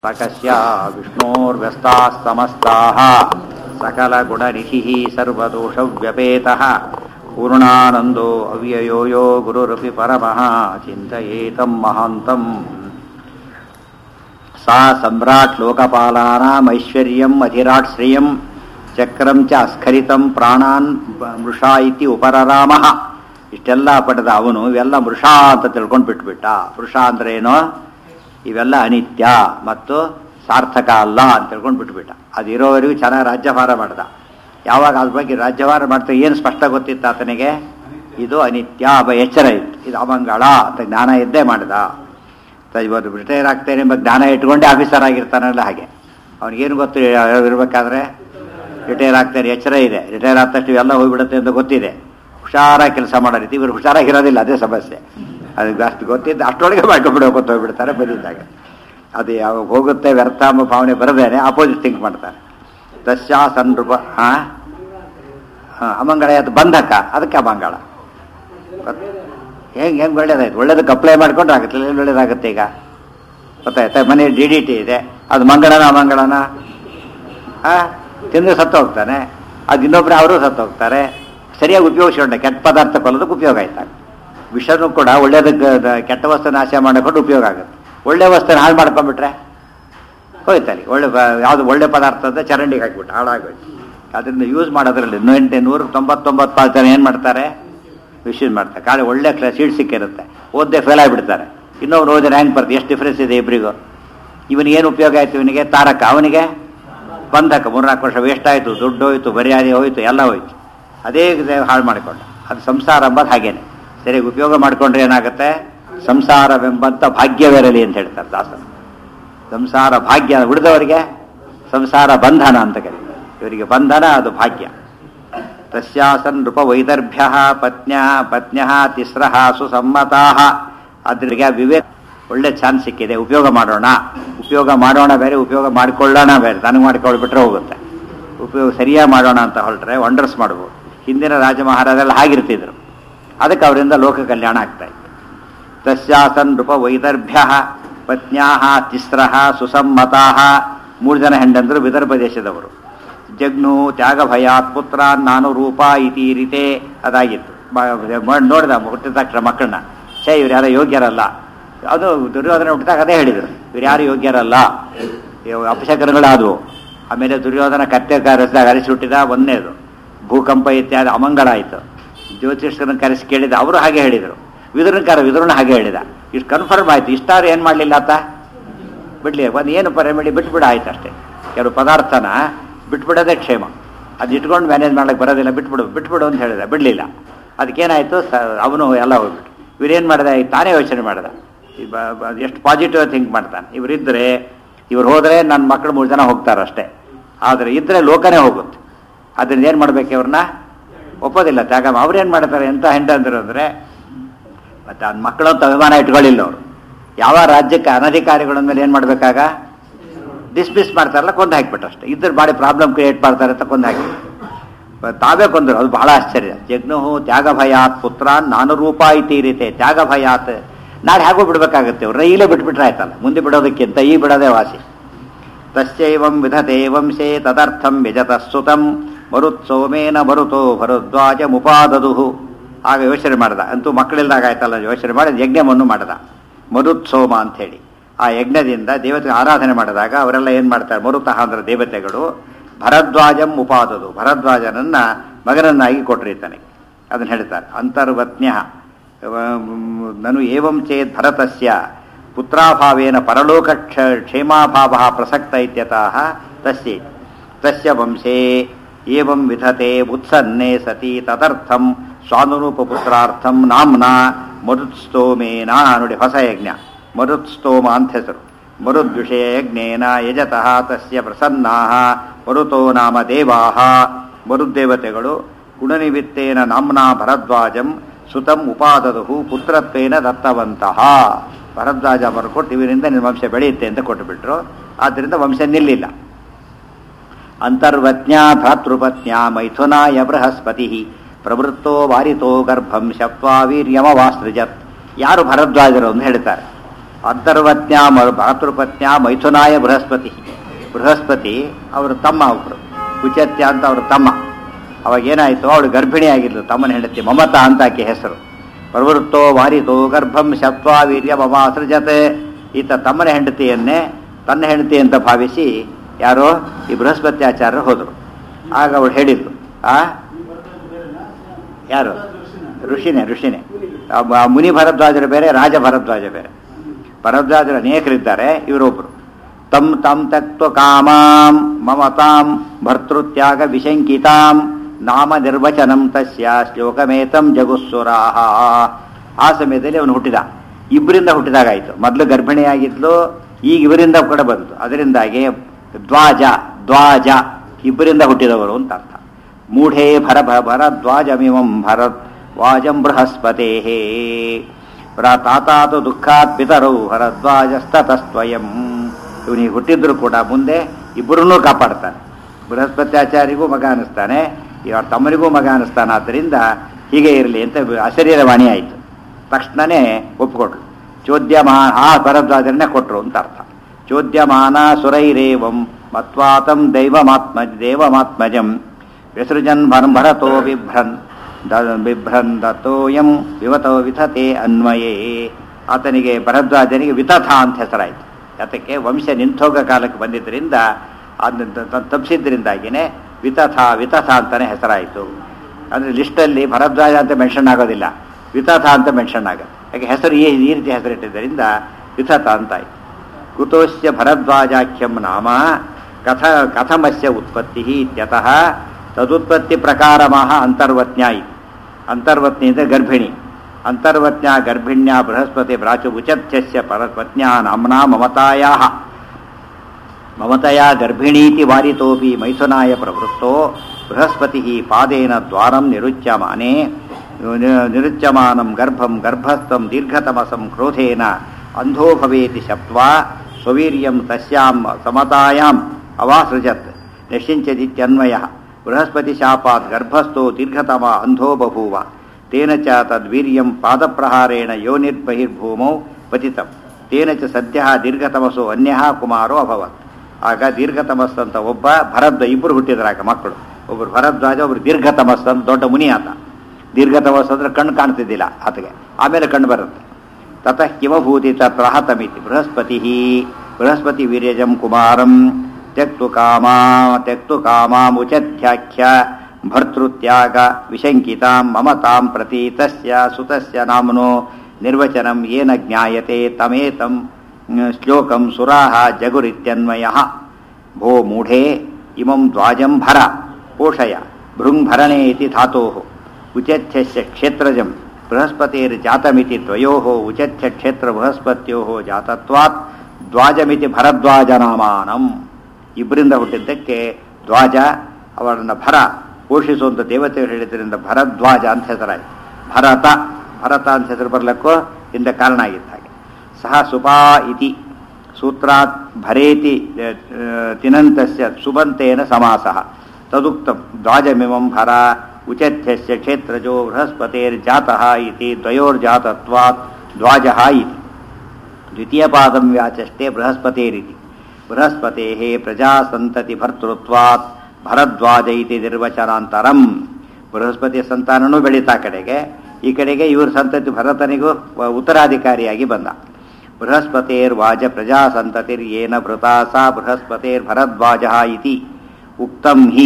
सकस्य विष्णोर्व्यस्ताः समस्ताः सकलगुणनिधिः सर्वदोषव्यपेतः पूर्णानन्दो अव्ययो यो गुरुरपि परमः चिन्तयेतं महान्तम् सा सम्राट् लोकपालानामैश्वर्यम् अधिराट् श्रियं ಚಕ್ರಂ ಚ ಅಸ್ಖಲಿತಂ ಪ್ರಾಣಾನ್ ಬ- ಮೃಷಾ ಇತಿ ಉಪರರಾಮಃ ಇಷ್ಟೆಲ್ಲ ಪಡೆದ ಅವನು ಇವೆಲ್ಲ ಮೃಷಾ ಅಂತ ತಿಳ್ಕೊಂಡು ಬಿಟ್ಬಿಟ್ಟ ಮೃಷಾ ಅಂದ್ರೆ ಏನು ಇವೆಲ್ಲ ಅನಿತ್ಯ ಮತ್ತು ಸಾರ್ಥಕ ಅಲ್ಲ ಅಂತ ತಿಳ್ಕೊಂಡು ಬಿಟ್ಬಿಟ್ಟ ಅದಿರೋವರೆಗೂ ಚೆನ್ನಾಗಿ ರಾಜ್ಯಭಾರ ಮಾಡ್ದ ಯಾವಾಗ ಅದ್ರ ಬಗ್ಗೆ ರಾಜ್ಯಭಾರ ಮಾಡ್ತಾ ಏನು ಸ್ಪಷ್ಟ ಗೊತ್ತಿತ್ತು ಆತನಿಗೆ ಇದು ಅನಿತ್ಯ ಅವ ಎಚ್ಚರ ಇತ್ತು ಇದು ಅಮಂಗಳ ಅಂತ ಜ್ಞಾನ ಇದ್ದೇ ಮಾಡ್ದ ತ- ಇವತ್ತು ರಿಟೈರ್ ಆಗ್ತೇನೆ ಎಂಬ ಜ್ಞಾನ ಇಟ್ಕೊಂಡೇ ಆಫೀಸರ್ ಆಗಿರ್ತಾನಲ್ಲ ಹಾಗೆ ಅವ್ನಿಗೇನು ಗೊತ್ತು ಇರಬೇಕಾದ್ರೆ ರಿಟೈರ್ ಆಗ್ತಾರೆ ಎಚ್ಚರ ಇದೆ ರಿಟೈರ್ ಆದ ತಕ್ಷಣ ಇವೆಲ್ಲ ಹೋಗ್ಬಿಡುತ್ತೆ ಅಂತ ಗೊತ್ತಿದೆ ಹುಷಾರಾಗಿ ಕೆಲಸ ಮಾಡೋ ರೀತಿ ಇವರು ಹುಷಾರಾಗಿರೋದಿಲ್ಲ ಅದೇ ಸಮಸ್ಯೆ ಅದಕ್ಕೆ ಅಷ್ಟು ಗೊತ್ತಿದ್ದು ಅಷ್ಟೊಳಗೆ ಮಾಡ್ಕೊಂಡ್ಬಿಡೋಕೆ ಅಂತ ಹೋಗ್ಬಿಡ್ತಾರೆ ಬಂದಿದ್ದಾಗ ಅದು ಯಾವಾಗ ಹೋಗುತ್ತೆ ವ್ಯರ್ಥ ಎಂಬ ಭಾವನೆ ಬರದೇನೆ ಆಪೋಸಿಟ್ ಥಿಂಕ್ ಮಾಡ್ತಾರೆ ತಸ್ಯಾ ಸನ್ರೂಪ ಹಾಂ ಹಾಂ ಅಮಂಗಳ ಅದು ಬಂಧಕ ಅದಕ್ಕೆ ಅಮಂಗಳ ಹೆಂಗೆ ಹೆಂಗೆ ಒಳ್ಳೇದಾಯ್ತು ಒಳ್ಳೇದಕ್ಕೆ ಅಪ್ಲೈ ಮಾಡ್ಕೊಂಡ್ರೆ ಆಗುತ್ತೆ ಎಲ್ಲಿ ಒಳ್ಳೇದಾಗುತ್ತೆ ಈಗ ಗೊತ್ತಾಯ್ತಾ ಮನೆ ಡಿ ಡಿ ಟಿ ಇದೆ ಅದು ಮಂಗಳನ ಅಮಂಗಳನ ಆ ತಿಂದು ಸತ್ತು ಹೋಗ್ತಾನೆ ಅದು ಇನ್ನೊಬ್ರು ಅವರು ಸತ್ತು ಹೋಗ್ತಾರೆ ಸರಿಯಾಗಿ ಉಪಯೋಗಿಸ್ಕೊಂಡೆ ಕೆಟ್ಟ ಪದಾರ್ಥ ಕೊಲ್ಲೋದಕ್ಕೆ ಉಪಯೋಗ ಆಯ್ತಾಗ ವಿಷನೂ ಕೂಡ ಒಳ್ಳೇದಕ್ಕೆ ದ- ಕೆಟ್ಟ ವಸ್ತು ನಾಶ ಮಾಡಿಕೊಂಡು ಉಪಯೋಗ ಆಗುತ್ತೆ ಒಳ್ಳೆ ವಸ್ತುನ ಹಾಳು ಮಾಡ್ಕೊಂಡ್ಬಿಟ್ರೆ ಹೋಯ್ತಲ್ಲಿ ಒಳ್ಳೆ ಪ- ಯಾವುದು ಒಳ್ಳೆ ಪದಾರ್ಥ ಅಂತ ಚರಂಡಿಗೆ ಹಾಕ್ಬಿಟ್ಟು ಹಾಳಾಗೋಯ್ತು ಅದರಿಂದ ಯೂಸ್ ಮಾಡೋದ್ರಲ್ಲಿ ನೂಂಟೆ ನೂರ ತೊಂಬತ್ತೊಂಬತ್ತು ಪಾಲು ಜನ ಏನು ಮಾಡ್ತಾರೆ ಮಿಸ್ಯೂಸ್ ಮಾಡ್ತಾರೆ ಕಾಳೆ ಒಳ್ಳೆ ಕ್ಲಾಸ್ ಸೀಟ್ ಸಿಕ್ಕಿರುತ್ತೆ ಓದ್ದೆ ಫೇಲ್ ಆಗಿಬಿಡ್ತಾರೆ ಇನ್ನೊಬ್ರು ಓದಿ ರ್ಯಾಂಕ್ ಬರ್ತದೆ ಎಷ್ಟು ಡಿಫ್ರೆನ್ಸ್ ಇದೆ ಇಬ್ಬರಿಗೂ ಇವನಿಗೆ ಏನು ಉಪಯೋಗ ಆಯ್ತು ಇವನಿಗೆ ತಾರಕ ಅವನಿಗೆ ಬಂಧಕ ಮೂರ್ನಾಲ್ಕು ವರ್ಷ ವೇಸ್ಟ್ ಆಯಿತು ದುಡ್ಡು ಹೋಯ್ತು ಮರ್ಯಾದೆ ಹೋಯ್ತು ಎಲ್ಲ ಹೋಯ್ತು ಅದೇ ಇದೆ ಹಾಳು ಮಾಡಿಕೊಂಡ ಅದು ಸಂಸಾರ ಎಂಬುದು ಹಾಗೇನೆ ಸರಿಯಾಗಿ ಉಪಯೋಗ ಮಾಡಿಕೊಂಡ್ರೆ ಏನಾಗುತ್ತೆ ಸಂಸಾರವೆಂಬಂತ ಭಾಗ್ಯವಿರಲಿ ಅಂತ ಹೇಳ್ತಾರೆ ದಾಸರು ಸಂಸಾರ ಭಾಗ್ಯ ಉಳಿದವರಿಗೆ ಸಂಸಾರ ಬಂಧನ ಅಂತ ಕರೀತಾರೆ ಇವರಿಗೆ ಬಂಧನ ಅದು ಭಾಗ್ಯ ತಸ್ಯಾಸನ್ ನೃಪ ವೈದರ್ಭ್ಯ ಪತ್ನ್ಯ ಪತ್ನ್ಯ ತಿಸ್ರ ಸುಸಮ್ಮತಾ ಅದ್ರಿಗೆ ವಿವೇಕ ಒಳ್ಳೆ ಚಾನ್ಸ್ ಸಿಕ್ಕಿದೆ ಉಪಯೋಗ ಮಾಡೋಣ ಉಪಯೋಗ ಮಾಡೋಣ ಬೇರೆ ಉಪಯೋಗ ಮಾಡಿಕೊಳ್ಳೋಣ ಬೇರೆ ನನಗೆ ಮಾಡಿಕೊಳ್ಬಿಟ್ರೆ ಹೋಗುತ್ತೆ ಉಪಯೋಗ ಸರಿಯಾಗಿ ಮಾಡೋಣ ಅಂತ ಹೊರಟ್ರೆ ವಂಡರ್ಸ್ ಮಾಡ್ಬೋದು ಹಿಂದಿನ ರಾಜ ಮಹಾರಾಜರೆಲ್ಲ ಹಾಗಿರ್ತಿದ್ರು ಅದಕ್ಕೆ ಅವರಿಂದ ಲೋಕ ಕಲ್ಯಾಣ ಆಗ್ತಾ ಇತ್ತು ತಸ್ಯಾಸನ್ ನೃಪ ವೈದರ್ಭ್ಯ ಪತ್ನ್ಯಾ ತಿಸ್ರ ಸುಸಮ್ಮತಾ ಮೂರು ಜನ ಹೆಂಡಂದರು ವಿದರ್ಭ ದೇಶದವರು ಜಗ್ನು ತ್ಯಾಗ ಭಯಾತ್ ಪುತ್ರ ನಾನು ರೂಪ ಇತಿ ರೀತೆ ಅದಾಗಿತ್ತು ಬ- ಮ- ನೋಡಿದ ಹುಟ್ಟಿದ ತಕ್ಷಣ ಮಕ್ಕಳನ್ನ ಛೇ ಇವ್ರು ಯಾರೋ ಯೋಗ್ಯರಲ್ಲ ಅದು ದುರ್ಯೋಧನ ಹುಟ್ಟಿದಾಗ ಅದೇ ಹೇಳಿದರು ಇವ್ರು ಯಾರು ಯೋಗ್ಯರಲ್ಲ ಇವು ಅಪಶಕನಗಳಾದವು ಆಮೇಲೆ ದುರ್ಯೋಧನ ಕತ್ತೆ ಕರೆಸಿದಾಗ ಅರಿಸಿ ಹುಟ್ಟಿದ ಒಂದನೇದು ಭೂಕಂಪ ಇತ್ಯಾದಿ ಅಮಂಗಳ ಆಯಿತು ಜ್ಯೋತಿಷ್ಕರನ್ನ ಕರೆಸಿ ಕೇಳಿದ ಅವರು ಹಾಗೆ ಹೇಳಿದರು ವಿದುರನ ಕರ ವಿದುರನ ಹಾಗೆ ಹೇಳಿದ ಇಷ್ಟು ಕನ್ಫರ್ಮ್ ಆಯ್ತು ಇಷ್ಟಾರು ಏನು ಮಾಡಲಿಲ್ಲ ಆತ ಬಿಡ್ಲಿ ಒಂದು ಏನು ರೆಮಿಡಿ ಬಿಟ್ಬಿಡ ಆಯ್ತು ಅಷ್ಟೇ ಕೆಲವು ಪದಾರ್ಥನ ಬಿಟ್ಬಿಡೋದೇ ಕ್ಷೇಮ ಅದು ಇಟ್ಕೊಂಡು ಮ್ಯಾನೇಜ್ ಮಾಡಕ್ಕೆ ಬರೋದಿಲ್ಲ ಬಿಟ್ಬಿಡು ಬಿಟ್ಬಿಡು ಅಂತ ಹೇಳಿದ ಬಿಡಲಿಲ್ಲ ಅದಕ್ಕೇನಾಯಿತು ಸ ಅವನು ಎಲ್ಲ ಹೋಗ್ಬಿಟ್ಟು ಇವ್ರೇನು ಮಾಡಿದ ಈಗ ತಾನೇ ಯೋಚನೆ ಮಾಡಿದ ಈ ಬ- ಬ- ಎಷ್ಟು ಪಾಸಿಟಿವ್ ಥಿಂಕ್ ಮಾಡ್ತಾನೆ ಇವರಿದ್ದರೆ ಇವ್ರು ಹೋದರೆ ನನ್ನ ಮಕ್ಕಳು ಮೂರು ಜನ ಹೋಗ್ತಾರೆ ಅಷ್ಟೇ ಆದರೆ ಇದ್ದರೆ ಲೋಕನೇ ಹೋಗುತ್ತೆ ಅದರಿಂದ ಏನು ಮಾಡ್ಬೇಕು ಇವ್ರನ್ನ ಒಪ್ಪೋದಿಲ್ಲ ತ್ಯಾಗ ಅವ್ರೇನು ಮಾಡ್ತಾರೆ ಎಂಥ ಹೆಂಡ ಅಂದರು ಅಂದರೆ ಮತ್ತು ಆ ಮಕ್ಕಳಂತ ಅಭಿಮಾನ ಇಟ್ಕೊಳ್ಳಿಲ್ಲ ಅವರು ಯಾವ ರಾಜ್ಯಕ್ಕೆ ಅನಧಿಕಾರಿಗಳ ಮೇಲೆ ಏನು ಮಾಡಬೇಕಾಗ ಡಿಸ್ಮಿಸ್ ಮಾಡ್ತಾರಲ್ಲ ಕೊಂದು ಹಾಕ್ಬಿಟ್ರು ಅಷ್ಟೇ ಇದ್ರ ಬಾಡಿ ಪ್ರಾಬ್ಲಮ್ ಕ್ರಿಯೇಟ್ ಮಾಡ್ತಾರೆ ಅಂತ ಕೊಂದು ಹಾಕಿ ತಾವೇ ಕೊಂದರು ಅದು ಬಹಳ ಆಶ್ಚರ್ಯ ಜಗ್ನುಹು ತ್ಯಾಗ ಭಯಾತ್ ಪುತ್ರ ನಾನು ರೂಪ ಇತಿ ರೀತೆ ತ್ಯಾಗ ಭಯಾತ್ ನಾಳೆ ಹೇಗೋ ಬಿಡ್ಬೇಕಾಗತ್ತೆ ಅವ್ರು ಈಗಲೇ ಬಿಟ್ಬಿಟ್ರೆ ಆಯ್ತಲ್ಲ ಮುಂದೆ ಬಿಡೋದಕ್ಕಿಂತ ಈ ಬಿಡೋದೇ ವಾಸಿ ತಸ್ಯೈವಂ ವಿಧತೆ ವಂಶೇ ತದರ್ಥಂ ವ್ಯಜತಃ ಸುತಂ ಮರುತ್ಸೋಮೇನ ಮರುತೋ ಭರದ್ವಾಜ ಮುಪಾದದುಹು ಆಗ ಯೋಚನೆ ಮಾಡ್ದ ಅಂತೂ ಮಕ್ಕಳಿಲ್ದಾಗ ಆಯ್ತಲ್ಲ ಯೋಚನೆ ಮಾಡಿ ಯಜ್ಞವನ್ನು ಮಾಡ್ದ ಮರುತ್ಸೋಮ ಅಂಥೇಳಿ ಆ ಯಜ್ಞದಿಂದ ದೇವತೆ ಆರಾಧನೆ ಮಾಡಿದಾಗ ಅವರೆಲ್ಲ ಏನು ಮಾಡ್ತಾರೆ ಮರುತಃ ಅಂದ್ರೆ ದೇವತೆಗಳು ಭರದ್ವಾಜಂ ಉಪಾದದು ಭರದ್ವಾಜನನ್ನ ಮಗನನ್ನಾಗಿ ಕೊಟ್ಟಿರ್ತಾನೆ ಅದನ್ನು ಹೇಳ್ತಾರೆ ಅಂತರ್ವತ್ನ್ಯ ನನು ಏವಂ ಚೇತ್ ಭರತಸ್ಯ ಪುತ್ರಾಭಾವೇನ ಪರಲೋಕ ಕ್ಷ ಕ್ಷೇಮಾಭಾವ ಪ್ರಸಕ್ತ ಇತ್ಯತಃ ತಸ್ಯ ತಸ್ಯ ವಂಶೇ ಏವಂ ವಿಧತೆ ಉತ್ಸನ್ನೇ ಸತಿ ತದರ್ಥಂ ಸ್ವಾನುರೂಪಪುತ್ರಾರ್ಥಂ ನಾಮ್ನಾ ಮರುತ್ಸ್ತೋಮೇನ ನೋಡಿ ಹೊಸ ಯಜ್ಞ ಮರುತ್ಸ್ತೋಮ ಅಂತ ಹೆಸರು ಮರುದ್ವಿಷಯ ಯಜ್ಞೇನ ಯಜತಃ ತಸ್ಯ ಪ್ರಸನ್ನಾಹ ಮರುತೋ ನಾಮ ದೇವಾಹ ಮರುದ್ದೇವತೆಗಳು ಗುಣನಿಮಿತ್ತೇನ ನಾಮ್ನಾ ಭರದ್ವಾಜಂ ಸುತಂ ಉಪಾದದುಹು ಪುತ್ರತ್ವೇನ ದತ್ತವಂತಹ ಭರದ್ವಾಜ ಬರ್ಕೊಟ್ಟು ಇವರಿಂದ ನಿಮ್ಮ ವಂಶ ಬೆಳೆಯುತ್ತೆ ಅಂತ ಕೊಟ್ಟುಬಿಟ್ರು ಆದ್ದರಿಂದ ವಂಶ ನಿಲ್ಲಿಲ್ಲ ಅಂತರ್ವಜ್ಞಾ ಭ್ರಾತೃಪತ್ನ್ಯಾ ಮೈಥುನಾಯ ಬೃಹಸ್ಪತಿ ಪ್ರವೃತ್ತೋ ವಾರಿತೋ ಗರ್ಭಂ ಶಪ್ವಾ ವೀರ್ಯಮವಾಸೃಜತ್ ಯಾರು ಭರದ್ವಾಜರು ಅಂತ ಹೇಳ್ತಾರೆ ಅಂತರ್ವತ್ನ್ಯಾ ಮ- ಭಾತೃಪತ್ನ್ಯ ಮೈಥುನಾಯ ಬೃಹಸ್ಪತಿ ಬೃಹಸ್ಪತಿ ಅವರು ತಮ್ಮ ಒಬ್ರು ಕುಚತ್ಯ ಅಂತ ಅವ್ರ ತಮ್ಮ ಅವಾಗ ಏನಾಯ್ತು ಅವಳು ಗರ್ಭಿಣಿ ಆಗಿದ್ಲು ತಮ್ಮನ ಹೆಂಡತಿ ಮಮತಾ ಅಂತ ಆಕೆ ಹೆಸರು ಪ್ರವೃತ್ತೋ ವಾರಿತೋ ಗರ್ಭಂ ಶತ್ವಾ ವೀರ್ಯ ಮಮ ಸೃಜತೆ ಈತ ತಮ್ಮನ ಹೆಂಡತಿಯನ್ನೇ ತನ್ನ ಹೆಂಡತಿ ಅಂತ ಭಾವಿಸಿ ಯಾರೋ ಈ ಬೃಹಸ್ಪತಿ ಆಚಾರ್ಯರು ಹೋದರು ಆಗ ಅವಳು ಹೇಳಿದ್ಲು ಆ ಯಾರು ಋಷಿನೇ ಋಷಿನೇ ಆ ಬ- ಮುನಿ ಭರದ್ವಾಜರು ಬೇರೆ ರಾಜ ಭರದ್ವಾಜ ಬೇರೆ ಭರದ್ವಾಜರು ಅನೇಕರಿದ್ದಾರೆ ಇವರೊಬ್ಬರು ತಂ ತಂ ತಕ್ವ ಕಾಮಾಂ ಮಮತಾಂ ಭರ್ತೃತ್ಯಾಗ ವಿಶಂಕಿತಾಂ ನಾಮ ನಿರ್ವಚನಂ ತಸ್ಯ ಶ್ಲೋಕಮೇತಂ ಜಗುಸ್ಸುರಾಹ ಆ ಸಮಯದಲ್ಲಿ ಅವನು ಹುಟ್ಟಿದ ಇಬ್ಬರಿಂದ ಹುಟ್ಟಿದಾಗಾಯಿತು ಮೊದಲು ಗರ್ಭಿಣಿಯಾಗಿದ್ಲು ಈಗ ಇವರಿಂದ ಕೂಡ ಬಂತು ಅದರಿಂದಾಗಿ ದ್ವಾಜ ದ್ವಾಜ ಇಬ್ಬರಿಂದ ಹುಟ್ಟಿದವರು ಅಂತ ಅರ್ಥ ಮೂಢೇ ಭರ ಭರ ಭರದ್ವಾಜಮಿಮಂ ಭರತ್ ವಾಜಂ ಬೃಹಸ್ಪತೆ ತಾತಾತು ದುಃಖಾತ್ ಪಿತರೌ ಭರದ್ವಾಜಸ್ತತಸ್ತ್ವಯಂ ಇವನಿಗೆ ಹುಟ್ಟಿದ್ರು ಕೂಡ ಮುಂದೆ ಇಬ್ಬರನ್ನೂ ಕಾಪಾಡ್ತಾನೆ ಬೃಹಸ್ಪತ್ಯಾಚಾರ್ಯರಿಗೂ ಮಗ ಅನ್ನಿಸ್ತಾನೆ ಇವ್ರ ತಮ್ಮನಿಗೂ ಮಗ ಅನ್ನಿಸ್ತಾನೆ ಆದ್ದರಿಂದ ಹೀಗೆ ಇರಲಿ ಅಂತ ಅಶರೀರವಾಣಿ ಆಯಿತು ತಕ್ಷಣನೇ ಒಪ್ಪಿಕೊಟ್ರು ಚೋದ್ಯಮಾನ ಆ ಭರದ್ವಾಜರನ್ನೇ ಕೊಟ್ಟರು ಅಂತ ಅರ್ಥ ಚೋದ್ಯಮಾನ ಸುರೈರೇವಂ ಮತ್ವಾತಂ ದೈವಮಾತ್ಮ ದೇವಮಾತ್ಮಜಂ ವಿಸೃಜನ್ ಭರಂ ಭರತೋ ಬಿಭ್ರನ್ ದ- ಬಿಭ್ರನ್ ದತ್ತೋಯಂ ವಿವತೋ ವಿಥತೆ ಅನ್ವಯೇ ಆತನಿಗೆ ಭರದ್ವಾಜನಿಗೆ ವಿತಥ ಅಂತ ಹೆಸರಾಯಿತು ಯಾತಕ್ಕೆ ವಂಶ ನಿಂತೋಗ ಕಾಲಕ್ಕೆ ಬಂದಿದ್ದರಿಂದ ಅದನ್ನ ತಪ್ಪಿಸಿದ್ರಿಂದಾಗಿನೇ ವಿತಥ ವಿತಥ ಅಂತಾನೆ ಹೆಸರಾಯಿತು ಅಂದರೆ ಲಿಸ್ಟಲ್ಲಿ ಭರದ್ವಾಜ ಅಂತ ಮೆನ್ಷನ್ ಆಗೋದಿಲ್ಲ ವಿತಥ ಅಂತ ಮೆನ್ಷನ್ ಆಗುತ್ತೆ ಯಾಕೆ ಹೆಸರು ಈ ಈ ರೀತಿ ಹೆಸರಿಟ್ಟಿದ್ದರಿಂದ ವಿತಥ ಅಂತ ಆಯ್ತು ಕುತೋಸ್ಯ ಭರದ್ವಾಜಾಖ್ಯಂ ನಾಮ ಕಥ ಕಥಮಸ್ಯ ಉತ್ಪತ್ತಿ ಇತ್ಯತಃ ತದುತ್ಪತ್ತಿ ಪ್ರಕಾರಮಃ ಅಂತರ್ವತ್ನ್ಯ ಇತಿ ಅಂತರ್ವತ್ನಿ ಅಂದರೆ ಗರ್ಭಿಣಿ ಅಂತರ್ವತ್ನ್ಯ ಗರ್ಭಿಣ್ಯ ಬೃಹಸ್ಪತಿ ಭ್ರಾಚು ಉಚತ್ಯಸ್ಯ ಪರಪತ್ನ್ಯ ನಾಮ್ನಾ ಮಮತಾಯಾ ಮಮತಯಾ ಗರ್ಭಿಣೀತಿ ವಾರಿತೋಪಿ ಮೈಥುನಾಯ ಪ್ರವೃತ್ತೋ ಬೃಹಸ್ಪತಿ ಪಾದೇನ ದ್ವಾರಂ ನಿರುಚ್ಯಮಾನೆ ನಿರುಚ್ಯಮಾನಂ ಗರ್ಭಂ ಗರ್ಭಸ್ಥಂ ದೀರ್ಘತಮಸಂ ಕ್ರೋಧೇನ ಅಂಧೋ ಭವೇತಿ ಶಪ್ತ್ವಾ ಸ್ವವೀರ್ಯಂ ತಸ್ಯಾಂ ಸಮತಾಯಾಂ ಅವಾಸೃಜತ್ ನಿಶ್ಚಿಂಚದಿತ್ಯನ್ವಯ ಬೃಹಸ್ಪತಿ ಶಾಪಾತ್ ಗರ್ಭಸ್ಥೋ ದೀರ್ಘತಮ ಅಂಧೋ ಬಭೂವ ತೇನ ಚ ತದ್ವೀರ್ಯಂ ಪಾದಪ್ರಹಾರೇಣ ಯೋನಿರ್ಬಹಿರ್ಭೂಮೌ ಪತಿತಂ ತೇನ ಚ ಸದ್ಯ ದೀರ್ಘತಮಸೋ ಅನ್ಯ ಕುಮಾರೋ ಅಭವತ್ ಆಗ ದೀರ್ಘತಮಸ್ ಅಂತ ಒಬ್ಬ ಭರದ್ವ ಇಬ್ಬರು ಹುಟ್ಟಿದ್ರಾಗ ಮಕ್ಕಳು ಒಬ್ಬರು ಭರದ್ವಾಜ ಒಬ್ರು ದೀರ್ಘತಮಸ್ ಅಂತ ದೊಡ್ಡ ಮುನಿ ಆತ ದೀರ್ಘತಮಸ್ ಅಂದ್ರೆ ಕಣ್ಣು ಕಾಣ್ತಿದ್ದಿಲ್ಲ ಆತಗೆ ಆಮೇಲೆ ಕಣ್ಣು ಬರುತ್ತೆ ತತಃ ಕಿಮಭೂತಿ ತತ್ರ ಹತಮಿತಿ ಬೃಹಸ್ಪತಿ ಬೃಹಸ್ಪತಿ ವೀರ್ಯಜಂ ಕುಮಾರಂ ತ್ಯಕ್ತು ಕಾಮಾ ತ್ಯಕ್ತು ಕಾಮಾಮುಚ್ಯಾಖ್ಯ ಭರ್ತೃತ್ಯಾಗ ವಿಶಂಕಿತಾಂ ಮಮತಾಂ ಪ್ರತಿ ತಸ್ಯ ಸುತಸ್ಯ ನಾಮ್ನೋ ನಿರ್ವಚನಂ ಏನ ಜ್ಞಾಯತೆ ತಮೇತಂ ಶ್ಲೋಕಂ ಸುರಾಹ ಜಗುರಿತ್ಯನ್ವಯ ಭೋ ಮೂಢೇ ಇಮಂ ದ್ವಾಜಂ ಭರ ಪೋಷಯ ಭೃಂಭರಣೆ ಇತಿ ಧಾತೋಃ ಉಚಥ್ಯಸ್ಯ ಕ್ಷೇತ್ರಜಂ ಬೃಹಸ್ಪತಿರ್ಜಾತಮಿತಿ ದ್ವಯೋಃ ಉಚಥ್ಯ ಕ್ಷೇತ್ರ ಬೃಹಸ್ಪತ್ಯೋಃ ಜಾತತ್ವಾತ್ ದ್ವಾಜಮಿತಿ ಭರದ್ವಾಜನಾಮಾನಂ ಇಬ್ಬರಿಂದ ಹುಟ್ಟಿದ್ದಕ್ಕೆ ದ್ವಾಜ ಅವರನ್ನು ಭರ ಪೋಷಿಸುವಂಥ ದೇವತೆಗಳು ಹೇಳಿದ್ರಿಂದ ಭರದ್ವಾಜ ಅಂತ ಹೆಸರಾಯಿತು ಭರತ ಭರತ ಅಂತ ಹೆಸರು ಬರಲಿಕ್ಕೂ ಇಂದ ಕಾರಣ ಆಗಿದ್ದ ಹಾಗೆ ಸಹ ಸುಪಾ ಇತಿ ಸೂತ್ರಾತ್ ಭರೇತಿ ಅ, ಅ, ತಿನಂತಸ್ಯ ಸುಬಂತೇನ ಸಮಾಸಃ ತದುಕ್ತಂ ದ್ವಾಜಮಿಮಂ ಭರ ಉಚಥ್ಯಸ್ಯ ಕ್ಷೇತ್ರಜೋ ಬೃಹಸ್ಪತಿರ್ಜಾತಃ ಇತಿ ದ್ವಯೋರ್ಜಾತತ್ವಾತ್ ದ್ವಾಜಃ ಇತಿ ದ್ವಿತೀಯಪಾದಂ ವ್ಯಾಚಷ್ಟೇ ಬೃಹಸ್ಪತಿರಿತಿ ಬೃಹಸ್ಪತೆ ಪ್ರಜಾಸಂತತಿ ಭರ್ತೃತ್ವಾತ್ ಭರದ್ವಾಜ ಇತಿ ನಿರ್ವಚನಾಂತರಂ ಬೃಹಸ್ಪತಿ ಸಂತಾನನೂ ಬೆಳೀತಾ ಕಡೆಗೆ ಈ ಕಡೆಗೆ ಇವ್ರ ಸಂತತಿ ಭರತನಿಗೂ ವ- ಉತ್ತರಾಧಿಕಾರಿಯಾಗಿ ಬಂದ ಬೃಹಸ್ಪತಿರ್ವಾಜ ಪ್ರಜಾಸಂತತಿರ್ಯೇನ ಭೃತಾ ಸಾ ಬೃಹಸ್ಪತಿರ್ಭರದ್ವಾಜ ಇತಿ ಉಕ್ತಂ ಹಿ